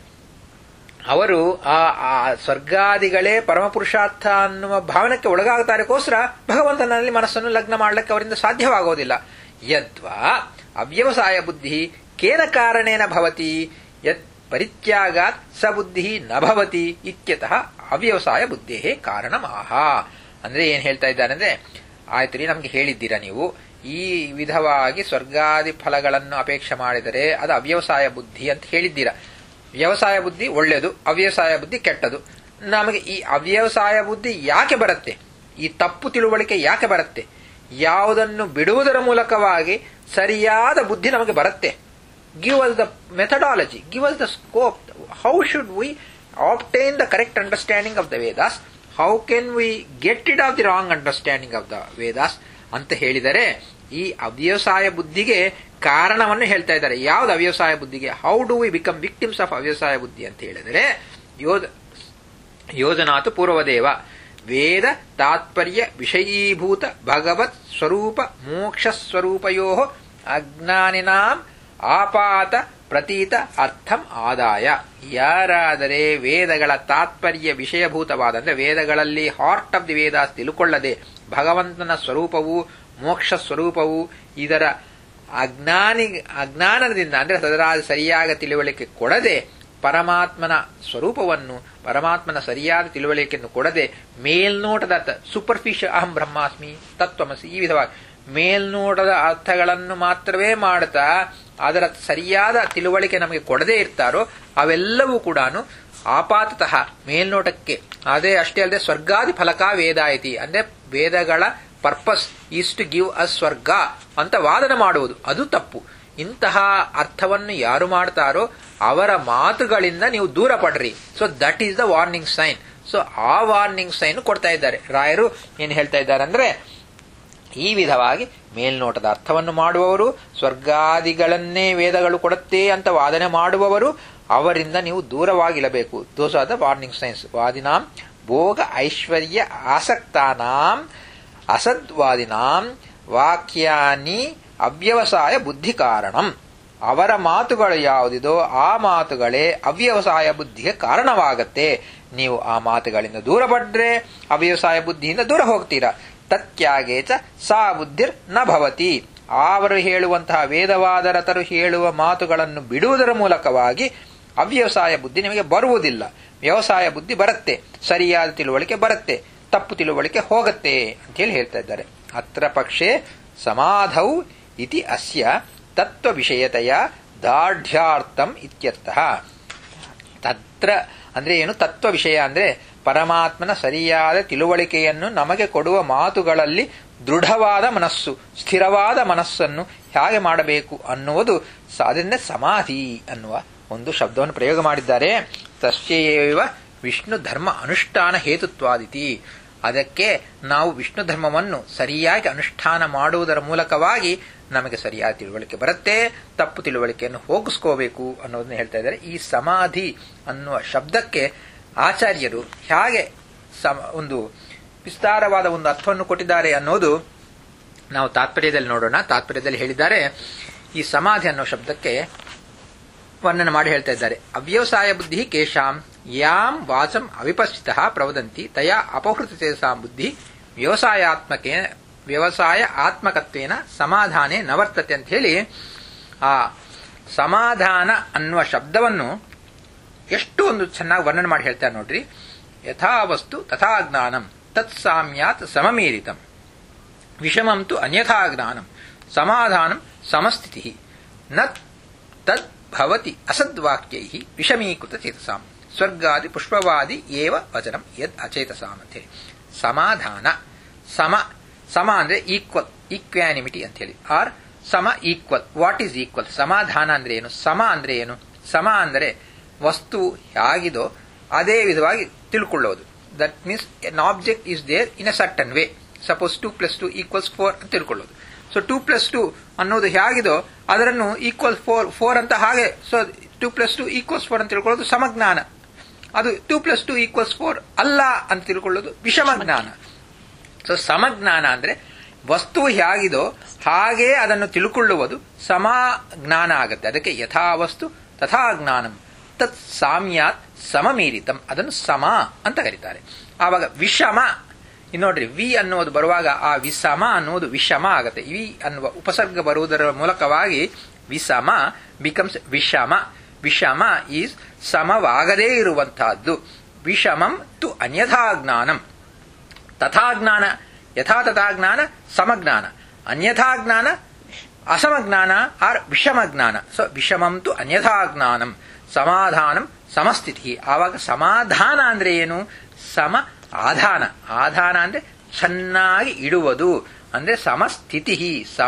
ಅವರು ಆ ಆ ಸ್ವರ್ಗಾದಿಗಳೇ ಪರಮಪುರುಷಾರ್ಥ ಅನ್ನುವ ಭಾವನಕ್ಕೆ ಒಳಗಾಗ್ತಾರೆಗೋಸ್ಕರ ಭಗವಂತನಲ್ಲಿ ಮನಸ್ಸನ್ನು ಲಗ್ನ ಮಾಡಲಿಕ್ಕೆ ಅವರಿಂದ ಸಾಧ್ಯವಾಗೋದಿಲ್ಲ ಯದ್ವಾ ಅವ್ಯವಸಾಯ ಬುದ್ಧಿ ಕೇನ ಕಾರಣೇನ ಭವತಿ ಯತ್ ಪರಿತ್ಯಾಗಾತ್ ಸ ಬುದ್ಧಿ ನ ಭವತಿ ಇತ್ಯತಃ ಅವ್ಯವಸಾಯ ಬುದ್ಧಿ ಕಾರಣಮಾಹ ಅಂದ್ರೆ ಏನ್ ಹೇಳ್ತಾ ಇದ್ದಾರೆ ಅಂದ್ರೆ ಆಯ್ತು ರೀ ನಮ್ಗೆ ಹೇಳಿದ್ದೀರಾ ನೀವು ಈ ವಿಧವಾಗಿ ಸ್ವರ್ಗಾದಿ ಫಲಗಳನ್ನು ಅಪೇಕ್ಷೆ ಮಾಡಿದರೆ ಅದು ಅವ್ಯವಸಾಯ ಬುದ್ಧಿ ಅಂತ ಹೇಳಿದ್ದೀರಾ ವ್ಯವಸಾಯ ಬುದ್ಧಿ ಒಳ್ಳೆಯದು ಅವ್ಯವಸಾಯ ಬುದ್ಧಿ ಕೆಟ್ಟದು ನಮಗೆ ಈ ಅವ್ಯವಸಾಯ ಬುದ್ಧಿ ಯಾಕೆ ಬರುತ್ತೆ ಈ ತಪ್ಪು ತಿಳುವಳಿಕೆ ಯಾಕೆ ಬರುತ್ತೆ ಯಾವುದನ್ನು ಬಿಡುವುದರ ಮೂಲಕವಾಗಿ ಸರಿಯಾದ ಬುದ್ಧಿ ನಮಗೆ ಬರುತ್ತೆ give us the methodology give us the scope how should we obtain the correct understanding of the Vedas how can we get it of the wrong understanding of the Vedas ಅಂತ ಹೇಳಿದರೆ ಈ ಅವ್ಯವಸಾಯ ಬುದ್ಧಿಗೆ ಕಾರಣವನ್ನು ಹೇಳ್ತಾ ಇದ್ದಾರೆ ಯಾವ್ದು ಅವ್ಯವಸಾಯ ಬುದ್ಧಿಗೆ how do we become victims of ಅವ್ಯವಸಾಯ ಬುದ್ಧಿ ಅಂತ ಹೇಳಿದರೆ ಯೋಧ ಯೋಜನಾತು ಪೂರ್ವದೇವ ವೇದ ತಾತ್ಪರ್ಯ ವಿಷಯೀಭೂತ ಭಗವತ್ ಸ್ವರೂಪ ಮೋಕ್ಷ ಸ್ವರೂಪಯೋ ಅಜ್ಞಾನಿನಾಂ ಆಪಾತ ಪ್ರತೀತ ಅರ್ಥಂ ಆದಾಯ ಯಾರಾದರೆ ವೇದಗಳ ತಾತ್ಪರ್ಯ ವಿಷಯಭೂತವಾದ ಅಂದ್ರೆ ವೇದಗಳಲ್ಲಿ ಹಾರ್ಟ್ ಆಫ್ ದಿ ವೇದಾಸ್ ತಿಳ್ಕೊಳ್ಳದೆ ಭಗವಂತನ ಸ್ವರೂಪವು ಮೋಕ್ಷ ಸ್ವರೂಪವು ಇದರ ಅಜ್ಞಾನಿ ಅಜ್ಞಾನದಿಂದ ಅಂದ್ರೆ ಅದರ ಸರಿಯಾದ ತಿಳುವಳಿಕೆ ಕೊಡದೆ ಪರಮಾತ್ಮನ ಸ್ವರೂಪವನ್ನು ಪರಮಾತ್ಮನ ಸರಿಯಾದ ತಿಳುವಳಿಕೆಯನ್ನು ಕೊಡದೆ ಮೇಲ್ನೋಟದ ಸೂಪರ್ಫಿಷಿಯಲ್ ಅಹಂ ಬ್ರಹ್ಮಾಸ್ಮಿ ತತ್ವಮಸಿ ಈ ವಿಧವಾಗಿ ಮೇಲ್ನೋಟದ ಅರ್ಥಗಳನ್ನು ಮಾತ್ರವೇ ಮಾಡುತ್ತಾ ಅದರ ಸರಿಯಾದ ತಿಳುವಳಿಕೆ ನಮಗೆ ಕೊಡದೇ ಇರ್ತಾರೋ ಅವೆಲ್ಲವೂ ಕೂಡ ಆಪಾತತಃ ಮೇಲ್ನೋಟಕ್ಕೆ ಅದೇ ಅಷ್ಟೇ ಅಲ್ಲದೆ ಸ್ವರ್ಗಾದಿ ಫಲಕ ವೇದಾಯಿತಿ ಅಂದ್ರೆ ವೇದಗಳ purpose is to give a swarga ಅಂತ ವಾದನ ಮಾಡುವುದು ಅದು ತಪ್ಪು ಇಂತಹ ಅರ್ಥವನ್ನು ಯಾರು ಮಾಡ್ತಾರೋ ಅವರ ಮಾತುಗಳಿಂದ ನೀವು ದೂರ ಪಡ್ರಿ so that is the warning sign so ಆ ವಾರ್ನಿಂಗ್ ಸೈನ್ ಕೊಡ್ತಾ ಇದ್ದಾರೆ ರಾಯರು ಏನ್ ಹೇಳ್ತಾ ಇದ್ದಾರೆ ಅಂದ್ರೆ ಈ ವಿಧವಾಗಿ ಮೇಲ್ನೋಟದ ಅರ್ಥವನ್ನು ಮಾಡುವವರು ಸ್ವರ್ಗಾದಿಗಳನ್ನೇ ವೇದಗಳು ಕೊಡುತ್ತೆ ಅಂತ ವಾದನೆ ಮಾಡುವವರು ಅವರಿಂದ ನೀವು ದೂರವಾಗಿರಬೇಕು those are the warning signs ವಾದಿನಾಂ ಭೋಗ ಐಶ್ವರ್ಯ ಆಸಕ್ತಾನಾಂ ಅಸದ್ವಾದಿನಾಂ ವಾಕ್ಯಾನಿ ಅವ್ಯವಸಾಯ ಬುದ್ಧಿ ಕಾರಣಂ ಅವರ ಮಾತುಗಳು ಯಾವುದಿದೋ ಆ ಮಾತುಗಳೇ ಅವ್ಯವಸಾಯ ಬುದ್ಧಿಗೆ ಕಾರಣವಾಗತ್ತೆ ನೀವು ಆ ಮಾತುಗಳಿಂದ ದೂರ ಪಡ್ರೆ ಅವ್ಯವಸಾಯ ಬುದ್ಧಿಯಿಂದ ದೂರ ಹೋಗ್ತೀರಾ ತತ್ಯಾಗೇ ಚ ಸಾ ಬುದ್ಧಿರ್ ನ ಭವತಿ ಅವರು ಹೇಳುವಂತಹ ವೇದವಾದರತರು ಹೇಳುವ ಮಾತುಗಳನ್ನು ಬಿಡುವುದರ ಮೂಲಕವಾಗಿ ಅವ್ಯವಸಾಯ ಬುದ್ಧಿ ನಿಮಗೆ ಬರುವುದಿಲ್ಲ ವ್ಯವಸಾಯ ಬುದ್ಧಿ ಬರುತ್ತೆ ಸರಿಯಾದ ತಿಳುವಳಿಕೆ ಬರುತ್ತೆ ತಪ್ಪು ತಿಳುವಳಿಕೆ ಹೋಗುತ್ತೆ ಅಂತ ಹೇಳಿ ಹೇಳ್ತಾ ಇದ್ದಾರೆ ಅತ್ರ ಪಕ್ಷೆ ಸಮಾಧೌ ಇತಿ ಅಸ್ಯ ತತ್ವ ವಿಷಯತೆಯ ದಾಢ್ಯಾರ್ಥಂ ಇತ್ಯರ್ಥ ತತ್ರ ಅಂದ್ರೆ ಏನು ತತ್ವ ವಿಷಯ ಅಂದ್ರೆ ಪರಮಾತ್ಮನ ಸರಿಯಾದ ತಿಳುವಳಿಕೆಯನ್ನು ನಮಗೆ ಕೊಡುವ ಮಾತುಗಳಲ್ಲಿ ದೃಢವಾದ ಮನಸ್ಸು ಸ್ಥಿರವಾದ ಮನಸ್ಸನ್ನು ಹೇಗೆ ಮಾಡಬೇಕು ಅನ್ನುವುದು ಸಾಧನೆ ಸಮಾಧಿ ಅನ್ನುವ ಒಂದು ಶಬ್ದವನ್ನು ಪ್ರಯೋಗ ಮಾಡಿದ್ದಾರೆ ತಸ್ಯೇವ ವಿಷ್ಣು ಧರ್ಮ ಅನುಷ್ಠಾನ ಹೇತುತ್ವಾದಿತಿ ಅದಕ್ಕೆ ನಾವು ವಿಷ್ಣು ಧರ್ಮವನ್ನು ಸರಿಯಾಗಿ ಅನುಷ್ಠಾನ ಮಾಡುವುದರ ಮೂಲಕವಾಗಿ ನಮಗೆ ಸರಿಯಾದ ತಿಳುವಳಿಕೆ ಬರುತ್ತೆ ತಪ್ಪು ತಿಳುವಳಿಕೆಯನ್ನು ಹೋಗಿಸ್ಕೋಬೇಕು ಅನ್ನೋದನ್ನ ಹೇಳ್ತಾ ಇದ್ದಾರೆ ಈ ಸಮಾಧಿ ಅನ್ನುವ ಶಬ್ದಕ್ಕೆ ಆಚಾರ್ಯರು ಹೇಗೆ ಒಂದು ವಿಸ್ತಾರವಾದ ಒಂದು ಅರ್ಥವನ್ನು ಕೊಟ್ಟಿದ್ದಾರೆ ಅನ್ನೋದು ನಾವು ತಾತ್ಪರ್ಯದಲ್ಲಿ ನೋಡೋಣ ತಾತ್ಪರ್ಯದಲ್ಲಿ ಹೇಳಿದ್ದಾರೆ ಈ ಸಮಾಧಿ ಅನ್ನೋ ಶಬ್ದಕ್ಕೆ ವರ್ಣನೆ ಮಾಡಿ ಹೇಳ್ತಾ ಇದ್ದಾರೆ ಅವ್ಯವಸಾಯ ಬುದ್ಧಿ ಕೇಶಾಂ ಯಾಂ ವಾಚಂ ಅವಿಪಸ್ಥಿತ ಪ್ರವದಂತಿ ತಯಾ ಅಪಹೃತೇಸಾಂ ಬುದ್ಧಿ ವ್ಯವಸಾಯಾತ್ಮಕೆ ವ್ಯವಸಾಯ ಆತ್ಮಕತ್ವೇನ ಸಮಾಧಾನೆ ನವರ್ತತೆ ಅಂತ ಹೇಳಿ ಆ ಸಮಾಧಾನ ಅನ್ನುವ ಶಬ್ದವನ್ನು ಎಷ್ಟು ಒಂದು ಚೆನ್ನಾಗಿ ವರ್ಣನೆ ಮಾಡಿ ಹೇಳ್ತಾರೆ ನೋಡ್ರಿ ಯಥಾವಸ್ತು ತಥಾ ಜ್ಞಾನಂ ತತ್ ಸಾಮ್ಯಾತ್ ಸಮಮೀರಿತಂ ವಿಷಮಂ ತು ಅನ್ಯಥಾ ಜ್ಞಾನಂ ಸಮಾಧಾನಂ ಸಮಸ್ಥಿತಿ ನ ತದ್ ಭವತಿ ಅಸದ್ವಾಕ್ಯೈ ವಿಷಮೀಕೃತ ಚೇತಸಾಂ ಸ್ವರ್ಗಾದಿ ಪುಷ್ಪವಾದಿ ಏವ ವಚನಂ ಯದ್ ಅಚೇತಸಾಂ ಅಂತ ಹೇಳಿ ಸಮಾಧಾನ ಸಮ ಸಮ ಅಂದ್ರೆ ಈಕ್ವಲ್ ಈಕ್ವ್ಯಾನಿಮಿಟಿ ಅಂತ ಹೇಳಿ ಆರ್ ಸಮ ಈಕ್ವಲ್ ವಾಟ್ ಈಸ್ ಈಕ್ವಲ್ ಸಮಾಧಾನ ಅಂದ್ರೆ ಏನು ಸಮ ಅಂದ್ರೆ ಏನು ಸಮ ಅಂದರೆ ವಸ್ತು ಹೇಗಿದೋ ಅದೇ ವಿಧವಾಗಿ ತಿಳ್ಕೊಳ್ಳೋದು that means an object is there in a certain way suppose two plus two equals four ಅಂತ ತಿಳ್ಕೊಳ್ಳೋದು ಸೊ ಟೂ ಪ್ಲಸ್ ಟು ಅನ್ನೋದು ಹೇಗಿದೋ ಅದನ್ನು ಈಕ್ವಲ್ ಫೋರ್ ಫೋರ್ ಅಂತ ಹಾಗೆ so two plus two equals four ಅಂತ ತಿಳ್ಕೊಳ್ಳೋದು ಸಮಜ್ಞಾನ ಅದು two plus two equals four ಅಲ್ಲ ಅಂತ ತಿಳ್ಕೊಳ್ಳೋದು ವಿಷಮಜ್ಞಾನ ಸೊ ಸಮಜ್ಞಾನ ಅಂದ್ರೆ ವಸ್ತು ಹೇಗಿದೋ ಹಾಗೆ ಅದನ್ನು ತಿಳ್ಕೊಳ್ಳುವುದು ಸಮಜ್ಞಾನ ಆಗುತ್ತೆ ಅದಕ್ಕೆ ಯಥಾವಸ್ತು ತಥಾ ಜ್ಞಾನಂ ತತ್ ಸಾಮ್ಯಾತ್ ಸಮಮೀರಿತಂ ಅದನ್ನು ಸಮ ಅಂತ ಕರೀತಾರೆ ಆವಾಗ ವಿಷಮ ನೋಡ್ರಿ ವಿ ಅನ್ನುವುದು ಬರುವಾಗ ಆ ವಿಸಮ ಅನ್ನುವುದು ವಿಷಮ ಆಗತ್ತೆ ವಿ ಅನ್ನುವ ಉಪಸರ್ಗ ಬರುವುದರ ಮೂಲಕವಾಗಿ ವಿಸಮ ಬಿಕಮ್ಸ್ ವಿಷಮ ವಿಷಮ ಈಸ್ ಸಮವಾಗದೇ ಇರುವಂತಹದ್ದು ವಿಷಮಂ ತು ಅನ್ಯಥಾ ಜ್ಞಾನಂ ತಥಾ ಜ್ಞಾನ ಯಥಾ ತಥಾ ಜ್ಞಾನ ಸಮಜ್ಞಾನ ಅನ್ಯಥಾ ಜ್ಞಾನ ಅಸಮಜ್ಞಾನ ಆರ್ ವಿಷಮಜ್ಞಾನ ಸೊ ವಿಷಮಂ ತು ಅನ್ಯಥಾ ಜ್ಞಾನಂ ಸಮಾಧಾನಂ ಸಮಸ್ಥಿತಿ ಆವಾಗ ಸಮಾಧಾನ ಅಂದ್ರೆ ಏನು ಸಮ ಆಧಾನ ಆಧಾನ ಅಂದ್ರೆ ಚೆನ್ನಾಗಿ ಇಡುವುದು ಅಂದ್ರೆ ಸಮಸ್ಥಿತಿ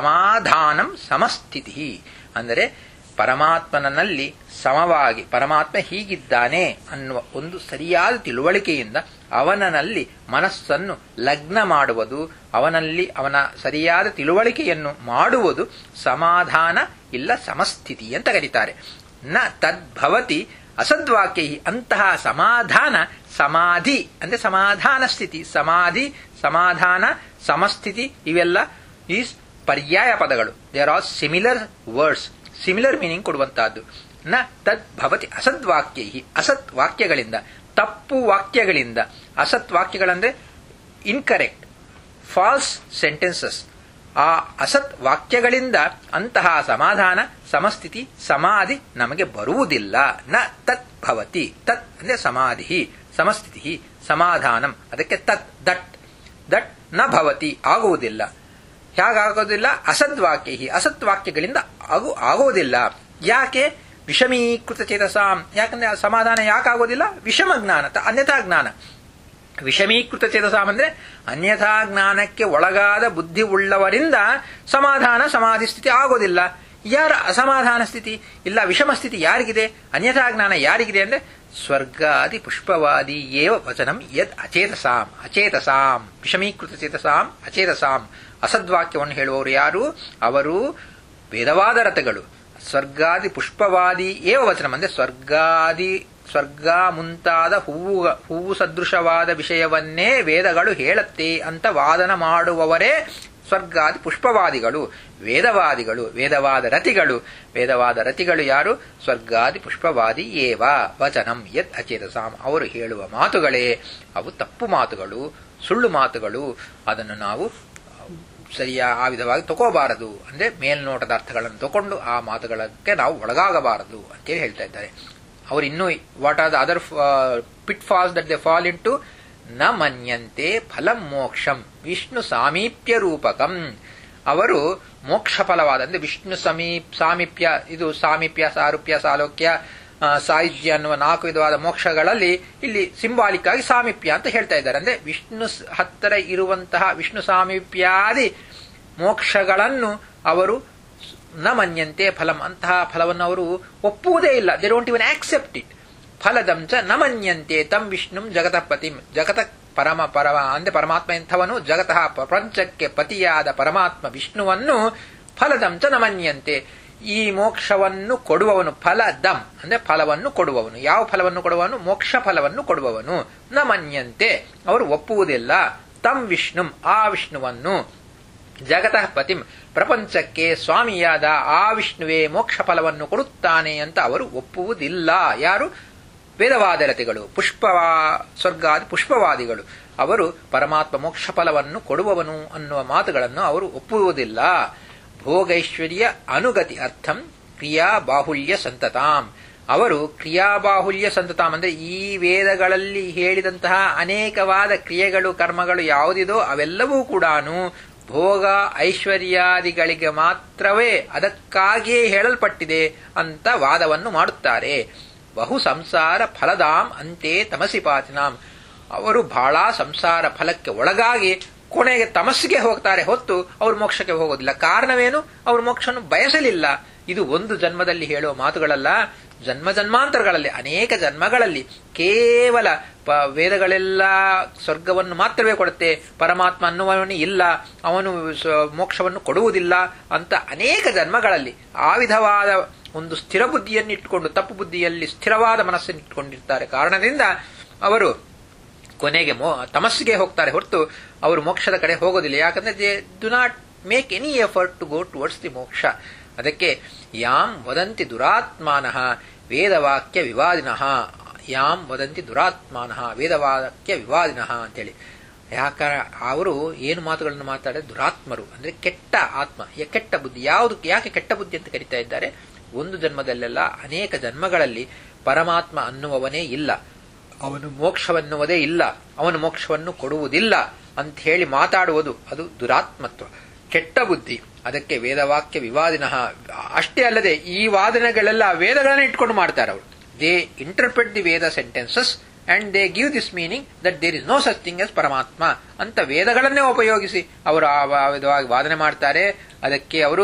ಸಮಾಧಾನಂ ಸಮಸ್ಥಿತಿ ಅಂದರೆ ಪರಮಾತ್ಮನಲ್ಲಿ ಸಮವಾಗಿ ಪರಮಾತ್ಮ ಹೀಗಿದ್ದಾನೆ ಅನ್ನುವ ಒಂದು ಸರಿಯಾದ ತಿಳುವಳಿಕೆಯಿಂದ ಅವನಲ್ಲಿ ಮನಸ್ಸನ್ನು ಲಗ್ನ ಮಾಡುವುದು ಅವನಲ್ಲಿ ಅವನ ಸರಿಯಾದ ತಿಳುವಳಿಕೆಯನ್ನು ಮಾಡುವುದು ಸಮಾಧಾನ ಇಲ್ಲ ಸಮಸ್ಥಿತಿ ಅಂತ ಕರೀತಾರೆ ನ ತದ್ಭವತಿ ಅಸದ್ವಾಕ್ಯ ಅಂತಹ ಸಮಾಧಾನ ಸಮಾಧಿ ಅಂದ್ರೆ ಸಮಾಧಾನ ಸ್ಥಿತಿ ಸಮಾಧಿ ಸಮಾಧಾನ ಸಮಸ್ಥಿತಿ ಇವೆಲ್ಲ ಈಸ್ ಪರ್ಯಾಯ ಪದಗಳು there are similar words similar meaning ಕೊಡುವಂತಹದ್ದು ನ ತದ್ ಭವತಿ ಅಸದ್ವಾಕ್ಯ ಅಸತ್ ವಾಕ್ಯಗಳಿಂದ ತಪ್ಪು ವಾಕ್ಯಗಳಿಂದ ಅಸತ್ ವಾಕ್ಯಗಳಂದ್ರೆ ಇನ್ಕರೆಕ್ಟ್ ಫಾಲ್ಸ್ ಸೆಂಟೆನ್ಸಸ್ ಆ ಅಸತ್ ವಾಕ್ಯಗಳಿಂದ ಅಂತಹ ಸಮಾಧಾನ ಸಮಸ್ಥಿತಿ ಸಮಾಧಿ ನಮಗೆ ಬರುವುದಿಲ್ಲ ನ ತತ್ ಭವತಿ ತತ್ ಅಂದ್ರೆ ಸಮಾಧಿ ಸಮಸ್ಥಿತಿ ಸಮಾಧಾನಂ ಅದಕ್ಕೆ ತತ್ ದಟ್ ದಟ್ ನ ಭವತಿ ಆಗುವುದಿಲ್ಲ ಹೇಗಾಗೋದಿಲ್ಲ ಅಸದ್ವಾಕ್ಯ ಅಸತ್ ವಾಕ್ಯಗಳಿಂದ ಆಗು ಆಗೋದಿಲ್ಲ ಯಾಕೆ ವಿಷಮೀಕೃತ ಚೇತಸಾಂ ಯಾಕಂದ್ರೆ ಆ ಸಮಾಧಾನ ಯಾಕಾಗೋದಿಲ್ಲ ವಿಷಮ ಜ್ಞಾನ ಅನ್ಯಥಾ ಜ್ಞಾನ ವಿಷಮೀಕೃತ ಚೇತಸಾಂ ಅಂದ್ರೆ ಅನ್ಯಥಾ ಜ್ಞಾನಕ್ಕೆ ಒಳಗಾದ ಬುದ್ಧಿ ಉಳ್ಳವರಿಂದ ಸಮಾಧಾನ ಸಮಾಧಿ ಸ್ಥಿತಿ ಆಗೋದಿಲ್ಲ ಯಾರ ಅಸಮಾಧಾನ ಸ್ಥಿತಿ ಇಲ್ಲ ವಿಷಮ ಸ್ಥಿತಿ ಯಾರಿಗಿದೆ ಅನ್ಯಥಾ ಜ್ಞಾನ ಯಾರಿಗಿದೆ ಅಂದ್ರೆ ಸ್ವರ್ಗಾದಿ ಪುಷ್ಪವಾದಿ ಏವ ವಚನಂ ಯದ್ ಅಚೇತಸಾಂ ಅಚೇತಸಾಂ ವಿಷಮೀಕೃತ ಚೇತಸಾಂ ಅಚೇತಸಾಂ ಅಸದ್ವಾಕ್ಯವನ್ನು ಹೇಳುವವರು ಯಾರು ಅವರು ವೇದವಾದ ರಥಗಳು ಸ್ವರ್ಗಾದಿ ಪುಷ್ಪವಾದಿ ಏವ ವಚನಂ ಅಂದ್ರೆ ಸ್ವರ್ಗಾದಿ ಸ್ವರ್ಗ ಮುಂತಾದ ಹೂವು ಹೂವು ಸದೃಶವಾದ ವಿಷಯವನ್ನೇ ವೇದಗಳು ಹೇಳುತ್ತೆ ಅಂತ ವಾದನ ಮಾಡುವವರೇ ಸ್ವರ್ಗಾದಿ ಪುಷ್ಪವಾದಿಗಳು ವೇದವಾದಿಗಳು ವೇದವಾದ ರತಿಗಳು ವೇದವಾದ ರತಿಗಳು ಯಾರು ಸ್ವರ್ಗಾದಿ ಪುಷ್ಪವಾದಿ ಏವ ವಚನಂ ಯದ್ ಅಚೇತಸಾಂ ಅವರು ಹೇಳುವ ಮಾತುಗಳೇ ಅವು ತಪ್ಪು ಮಾತುಗಳು ಸುಳ್ಳು ಮಾತುಗಳು ಅದನ್ನು ನಾವು ಸರಿಯ ಆ ವಿಧವಾಗಿ ತಗೋಬಾರದು ಅಂದ್ರೆ ಮೇಲ್ನೋಟದ ಅರ್ಥಗಳನ್ನು ತಗೊಂಡು ಆ ಮಾತುಗಳಕ್ಕೆ ನಾವು ಒಳಗಾಗಬಾರದು ಅಂತೇಳಿ ಹೇಳ್ತಾ ಇದ್ದಾರೆ ಅವರು ಇನ್ನೂ what are the other pitfalls that they fall into ನ ಮನ್ಯಂತೆ ಫಲಂ ಮೋಕ್ಷಂ ವಿಷ್ಣು ಸಾಮೀಪ್ಯ ರೂಪಕಂ ಅವರು ಮೋಕ್ಷ ಫಲವಾದ ಅಂದ್ರೆ ವಿಷ್ಣು ಸಮೀಪ್ ಸಾಮೀಪ್ಯ ಇದು ಸಾಮೀಪ್ಯ ಸಾರೂಪ್ಯ ಸಾಲೋಕ್ಯ ಆ, ಸಾಯುಜ್ಯ ಅನ್ನುವ ನಾಲ್ಕು ವಿಧವಾದ ಮೋಕ್ಷಗಳಲ್ಲಿ ಇಲ್ಲಿ ಸಿಂಬಾಲಿಕ್ ಆಗಿ ಸಾಮೀಪ್ಯ ಅಂತ ಹೇಳ್ತಾ ಇದ್ದಾರೆ ಅಂದ್ರೆ ವಿಷ್ಣು ಸ್- ಹತ್ತಿರ ಇರುವಂತಹ ವಿಷ್ಣು ಸಾಮೀಪ್ಯಾದಿ ಮೋಕ್ಷಗಳನ್ನು ಅವರು ನ ಮನ್ಯಂತೆ ಫಲಂ ಅಂತಹ ಫಲವನ್ನು ಅವರು ಒಪ್ಪುವುದೇ ಇಲ್ಲ they don't even accept it ಫಲದಂ ಚ ನ ಮನ್ಯಂತೆ ತಂ ವಿಷ್ಣುಂ ಜಗತಃ ಪತಿಂ ಜಗತ ಪರಮ ಪರಮ ಅಂದ್ರೆ ಪರಮಾತ್ಮ ಎಂಥವನು ಜಗತಃ ಪ್ರಪಂಚಕ್ಕೆ ಪತಿಯಾದ ಪರಮಾತ್ಮ ವಿಷ್ಣುವನ್ನು ಫಲದಂ ಚ ನ ಮನ್ಯಂತೆ ಈ ಮೋಕ್ಷವನ್ನು ಕೊಡುವವನು ಫಲದಂ ಅಂದ್ರೆ ಫಲವನ್ನು ಕೊಡುವವನು ಯಾವ ಫಲವನ್ನು ಕೊಡುವವನು ಮೋಕ್ಷ ಫಲವನ್ನು ಕೊಡುವವನು ನ ಮನ್ಯಂತೆ ಅವರು ಒಪ್ಪುವುದಿಲ್ಲ ತಂ ವಿಷ್ಣುಂ ಆ ವಿಷ್ಣುವನ್ನು ಜಗತಃ ಪತಿಂ ಪ್ರಪಂಚಕ್ಕೆ ಸ್ವಾಮಿಯಾದ ಆ ವಿಷ್ಣುವೇ ಮೋಕ್ಷ ಫಲವನ್ನು ಕೊಡುತ್ತಾನೆ ಅಂತ ಅವರು ಒಪ್ಪುವುದಿಲ್ಲ ಯಾರು ವೇದವಾದರತಿಗಳು ಪುಷ್ಪವಾ ಸ್ವರ್ಗಾದಿ ಪುಷ್ಪವಾದಿಗಳು ಅವರು ಪರಮಾತ್ಮ ಮೋಕ್ಷ ಫಲವನ್ನು ಕೊಡುವವನು ಅನ್ನುವ ಮಾತುಗಳನ್ನು ಅವರು ಒಪ್ಪುವುದಿಲ್ಲ ಭೋಗೈಶ್ವರ್ಯ ಅನುಗತಿ ಅರ್ಥಂ ಕ್ರಿಯಾ ಬಾಹುಲ್ಯ ಸಂತತಾಂ ಅವರು ಕ್ರಿಯಾಬಾಹುಲ್ಯ ಸಂತತಾಂ ಅಂದ್ರೆ ಈ ವೇದಗಳಲ್ಲಿ ಹೇಳಿದಂತಹ ಅನೇಕವಾದ ಕ್ರಿಯೆಗಳು ಕರ್ಮಗಳು ಯಾವುದಿದೋ ಅವೆಲ್ಲವೂ ಕೂಡ ಭೋಗ ಐಶ್ವರ್ಯಾದಿಗಳಿಗೆ ಮಾತ್ರವೇ ಅದಕ್ಕಾಗಿಯೇ ಹೇಳಲ್ಪಟ್ಟಿದೆ ಅಂತ ವಾದವನ್ನು ಮಾಡುತ್ತಾರೆ ಬಹು ಸಂಸಾರ ಫಲದಾಂ ಅಂತೆ ತಮಸಿ ಪಾತಿನಾಂ ಅವರು ಬಹಳ ಸಂಸಾರ ಫಲಕ್ಕೆ ಒಳಗಾಗಿ ಕೊನೆಗೆ ತಮಸ್ಸಿಗೆ ಹೋಗ್ತಾರೆ ಹೊತ್ತು ಅವರು ಮೋಕ್ಷಕ್ಕೆ ಹೋಗೋದಿಲ್ಲ ಕಾರಣವೇನು ಅವರು ಮೋಕ್ಷವನ್ನು ಬಯಸಲಿಲ್ಲ ಇದು ಒಂದು ಜನ್ಮದಲ್ಲಿ ಹೇಳುವ ಮಾತುಗಳಲ್ಲ ಜನ್ಮ ಜನ್ಮಾಂತರಗಳಲ್ಲಿ ಅನೇಕ ಜನ್ಮಗಳಲ್ಲಿ ಕೇವಲ ಪ- ವೇದಗಳೆಲ್ಲ ಸ್ವರ್ಗವನ್ನು ಮಾತ್ರವೇ ಕೊಡುತ್ತೆ ಪರಮಾತ್ಮ ಅನ್ನುವವನು ಇಲ್ಲ ಅವನು ಸ- ಮೋಕ್ಷವನ್ನು ಕೊಡುವುದಿಲ್ಲ ಅಂತ ಅನೇಕ ಜನ್ಮಗಳಲ್ಲಿ ಆ ವಿಧವಾದ ಒಂದು ಸ್ಥಿರ ಬುದ್ಧಿಯನ್ನು ಇಟ್ಟುಕೊಂಡು ತಪ್ಪು ಬುದ್ಧಿಯಲ್ಲಿ ಸ್ಥಿರವಾದ ಮನಸ್ಸನ್ನು ಇಟ್ಟುಕೊಂಡಿರ್ತಾರೆ ಕಾರಣದಿಂದ ಅವರು ಕೊನೆಗೆ ಮೋ ತಮಸ್ಸಿಗೆ ಹೋಗ್ತಾರೆ ಹೊರತು ಅವರು ಮೋಕ್ಷದ ಕಡೆ ಹೋಗೋದಿಲ್ಲ ಯಾಕಂದ್ರೆ they do not make any effort to go towards the moksha ಅದಕ್ಕೆ ಯಾಂ ವದಂತಿ ದುರಾತ್ಮಾನಃ ವೇದವಾಕ್ಯ ವಿವಾದಿನಃ ಯಾಂ ವದಂತಿ ದುರಾತ್ಮಾನಃ ವೇದವಾಕ್ಯ ವಿವಾದಿನಃ ಅಂತೇಳಿ ಯಾಕ ಅವರು ಏನು ಮಾತುಗಳನ್ನು ಮಾತಾಡಿದ್ರೆ ದುರಾತ್ಮರು ಅಂದ್ರೆ ಕೆಟ್ಟ ಆತ್ಮ ಯ- ಕೆಟ್ಟ ಬುದ್ಧಿ ಯಾವುದು ಯಾಕೆ ಕೆಟ್ಟ ಬುದ್ಧಿ ಅಂತ ಕರಿತಾ ಇದ್ದಾರೆ ಒಂದು ಜನ್ಮದಲ್ಲೆಲ್ಲ ಅನೇಕ ಜನ್ಮಗಳಲ್ಲಿ ಪರಮಾತ್ಮ ಅನ್ನುವವನೇ ಇಲ್ಲ ಅವನು ಮೋಕ್ಷವನ್ನುವುದೇ ಇಲ್ಲ ಅವನು ಮೋಕ್ಷವನ್ನು ಕೊಡುವುದಿಲ್ಲ ಅಂತ ಹೇಳಿ ಮಾತಾಡುವುದು ಅದು ದುರಾತ್ಮತ್ವ ಕೆಟ್ಟ ಬುದ್ಧಿ ಅದಕ್ಕೆ ವೇದವಾಕ್ಯ ವಿವಾದಿನಃ ಅಷ್ಟೇ ಅಲ್ಲದೆ ಈ ವಾದನೆಗಳೆಲ್ಲ ವೇದಗಳನ್ನ ಇಟ್ಕೊಂಡು ಮಾಡ್ತಾರೆ ಅವರು they interpret the Veda sentences and they give this meaning that there is no such thing as ಪರಮಾತ್ಮ ಅಂತ ವೇದಗಳನ್ನೇ ಉಪಯೋಗಿಸಿ ಅವರು ಆ ವಾ- ವಿಧವಾಗಿ ವಾದನೆ ಮಾಡ್ತಾರೆ ಅದಕ್ಕೆ ಅವರು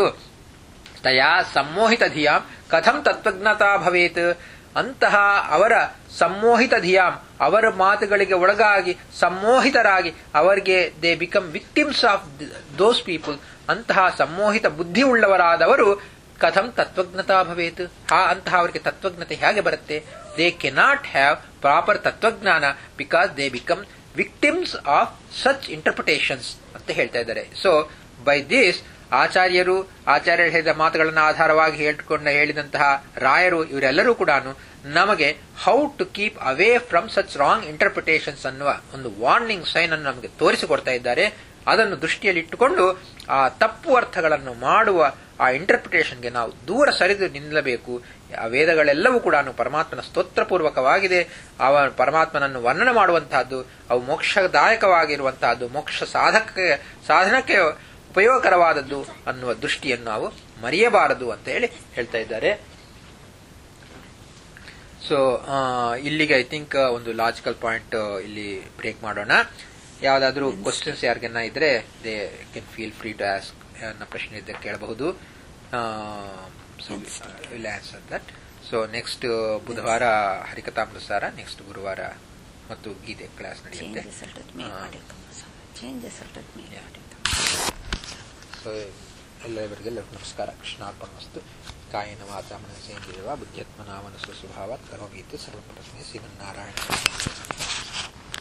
ತಯಾ ಸಮ್ಮೋಹಿತ ಧಿಯಾಂ ಕಥಂ ತತ್ವಜ್ಞತಾ ಭವೇತ್ ಅಂತಹ ಅವರ ಸಮ್ಮೋಹಿತ ಧಿಯಾಂ ಅವರ ಮಾತುಗಳಿಗೆ ಒಳಗಾಗಿ ಸಮ್ಮೋಹಿತರಾಗಿ ಅವರಿಗೆ they become victims of those people ಅಂತಹ ಸಮ್ಮೋಹಿತ ಬುದ್ಧಿ ಉಳ್ಳವರಾದವರು ಕಥಂ ತತ್ವಜ್ಞತಾ ಭವೇತ್ ಆ ಅಂತಹ ಅವರಿಗೆ ತತ್ವಜ್ಞತೆ ಹೇಗೆ ಬರುತ್ತೆ they cannot have proper tattvajnana because they become victims of such interpretations ಅಂತ ಹೇಳ್ತಾ ಇದ್ದಾರೆ ಸೊ ಬೈ ದಿಸ್ ಆಚಾರ್ಯರು ಆಚಾರ್ಯರು ಹೇಳಿದ ಮಾತುಗಳನ್ನು ಆಧಾರವಾಗಿ ಹೇಳ್ಕೊಂಡ ಹೇಳಿದಂತಹ ರಾಯರು ಇವರೆಲ್ಲರೂ ಕೂಡ ನಮಗೆ how to keep away from such wrong interpretations ಅನ್ನುವ ಒಂದು ವಾರ್ನಿಂಗ್ ಸೈನ್ ಅನ್ನು ನಮಗೆ ತೋರಿಸಿಕೊಡ್ತಾ ಇದ್ದಾರೆ ಅದನ್ನು ದೃಷ್ಟಿಯಲ್ಲಿಟ್ಟುಕೊಂಡು ಆ ತಪ್ಪು ಅರ್ಥಗಳನ್ನು ಮಾಡುವ ಆ ಇಂಟರ್ಪ್ರಿಟೇಷನ್ಗೆ ನಾವು ದೂರ ಸರಿದು ನಿಲ್ಲಬೇಕು ಆ ವೇದಗಳೆಲ್ಲವೂ ಕೂಡ ಪರಮಾತ್ಮನ ಸ್ತೋತ್ರಪೂರ್ವಕವಾಗಿದೆ ಅವ ಪರಮಾತ್ಮನನ್ನು ವರ್ಣನೆ ಮಾಡುವಂತಹದ್ದು ಅವು ಮೋಕ್ಷದಾಯಕವಾಗಿರುವಂತಹದ್ದು ಮೋಕ್ಷ ಸಾಧಕ ಸಾಧನಕ್ಕೆ ಉಪಯೋಗಕರವಾದದ್ದು ಅನ್ನುವ ದೃಷ್ಟಿಯನ್ನು ನಾವು ಮರೆಯಬಾರದು ಅಂತ ಹೇಳಿ ಹೇಳ್ತಾ ಇದ್ದಾರೆ ಸೊ ಇಲ್ಲಿಗೆ ಐ ಥಿಂಕ್ ಒಂದು ಲಾಜಿಕಲ್ ಪಾಯಿಂಟ್ ಇಲ್ಲಿ ಬ್ರೇಕ್ ಮಾಡೋಣ ಯಾವ್ದಾದ್ರು ಕ್ವಶನ್ಸ್ ಯಾರಿಗೆನ್ನ ಇದ್ರೆ they can feel free to ask ನನ್ನ ಪ್ರಶ್ನೆ ಇದ್ದ ಕೇಳಬಹುದು will answer that so next ಬುಧವಾರ ಹರಿಕಥಾಮೃತಸಾರ ನೆಕ್ಸ್ಟ್ ಗುರುವಾರ ಮತ್ತು ಗೀತೆ ಕ್ಲಾಸ್ ನಡೆಯುತ್ತೆ Change the result may Ah. Change the result may Yeah. So ಎಲ್ಲರಿಗೆಲ್ಲರಿಗೂ ನಮಸ್ಕಾರ ಕೃಷ್ಣಾರ್ಪಣಮಸ್ತು ಕಾಯನ ವಾಚ ಮನಸ್ಸೇಂದ್ರಿಯವ ಬುದ್ಧ್ಯತ್ಮನಾಮನಸ್ಸು ಸ್ವಭಾವ ಕರೋಮೀತಿ ಸರ್ವಪ್ರಶ್ನೆ ಶ್ರೀಮನ್ನಾರಾಯಣ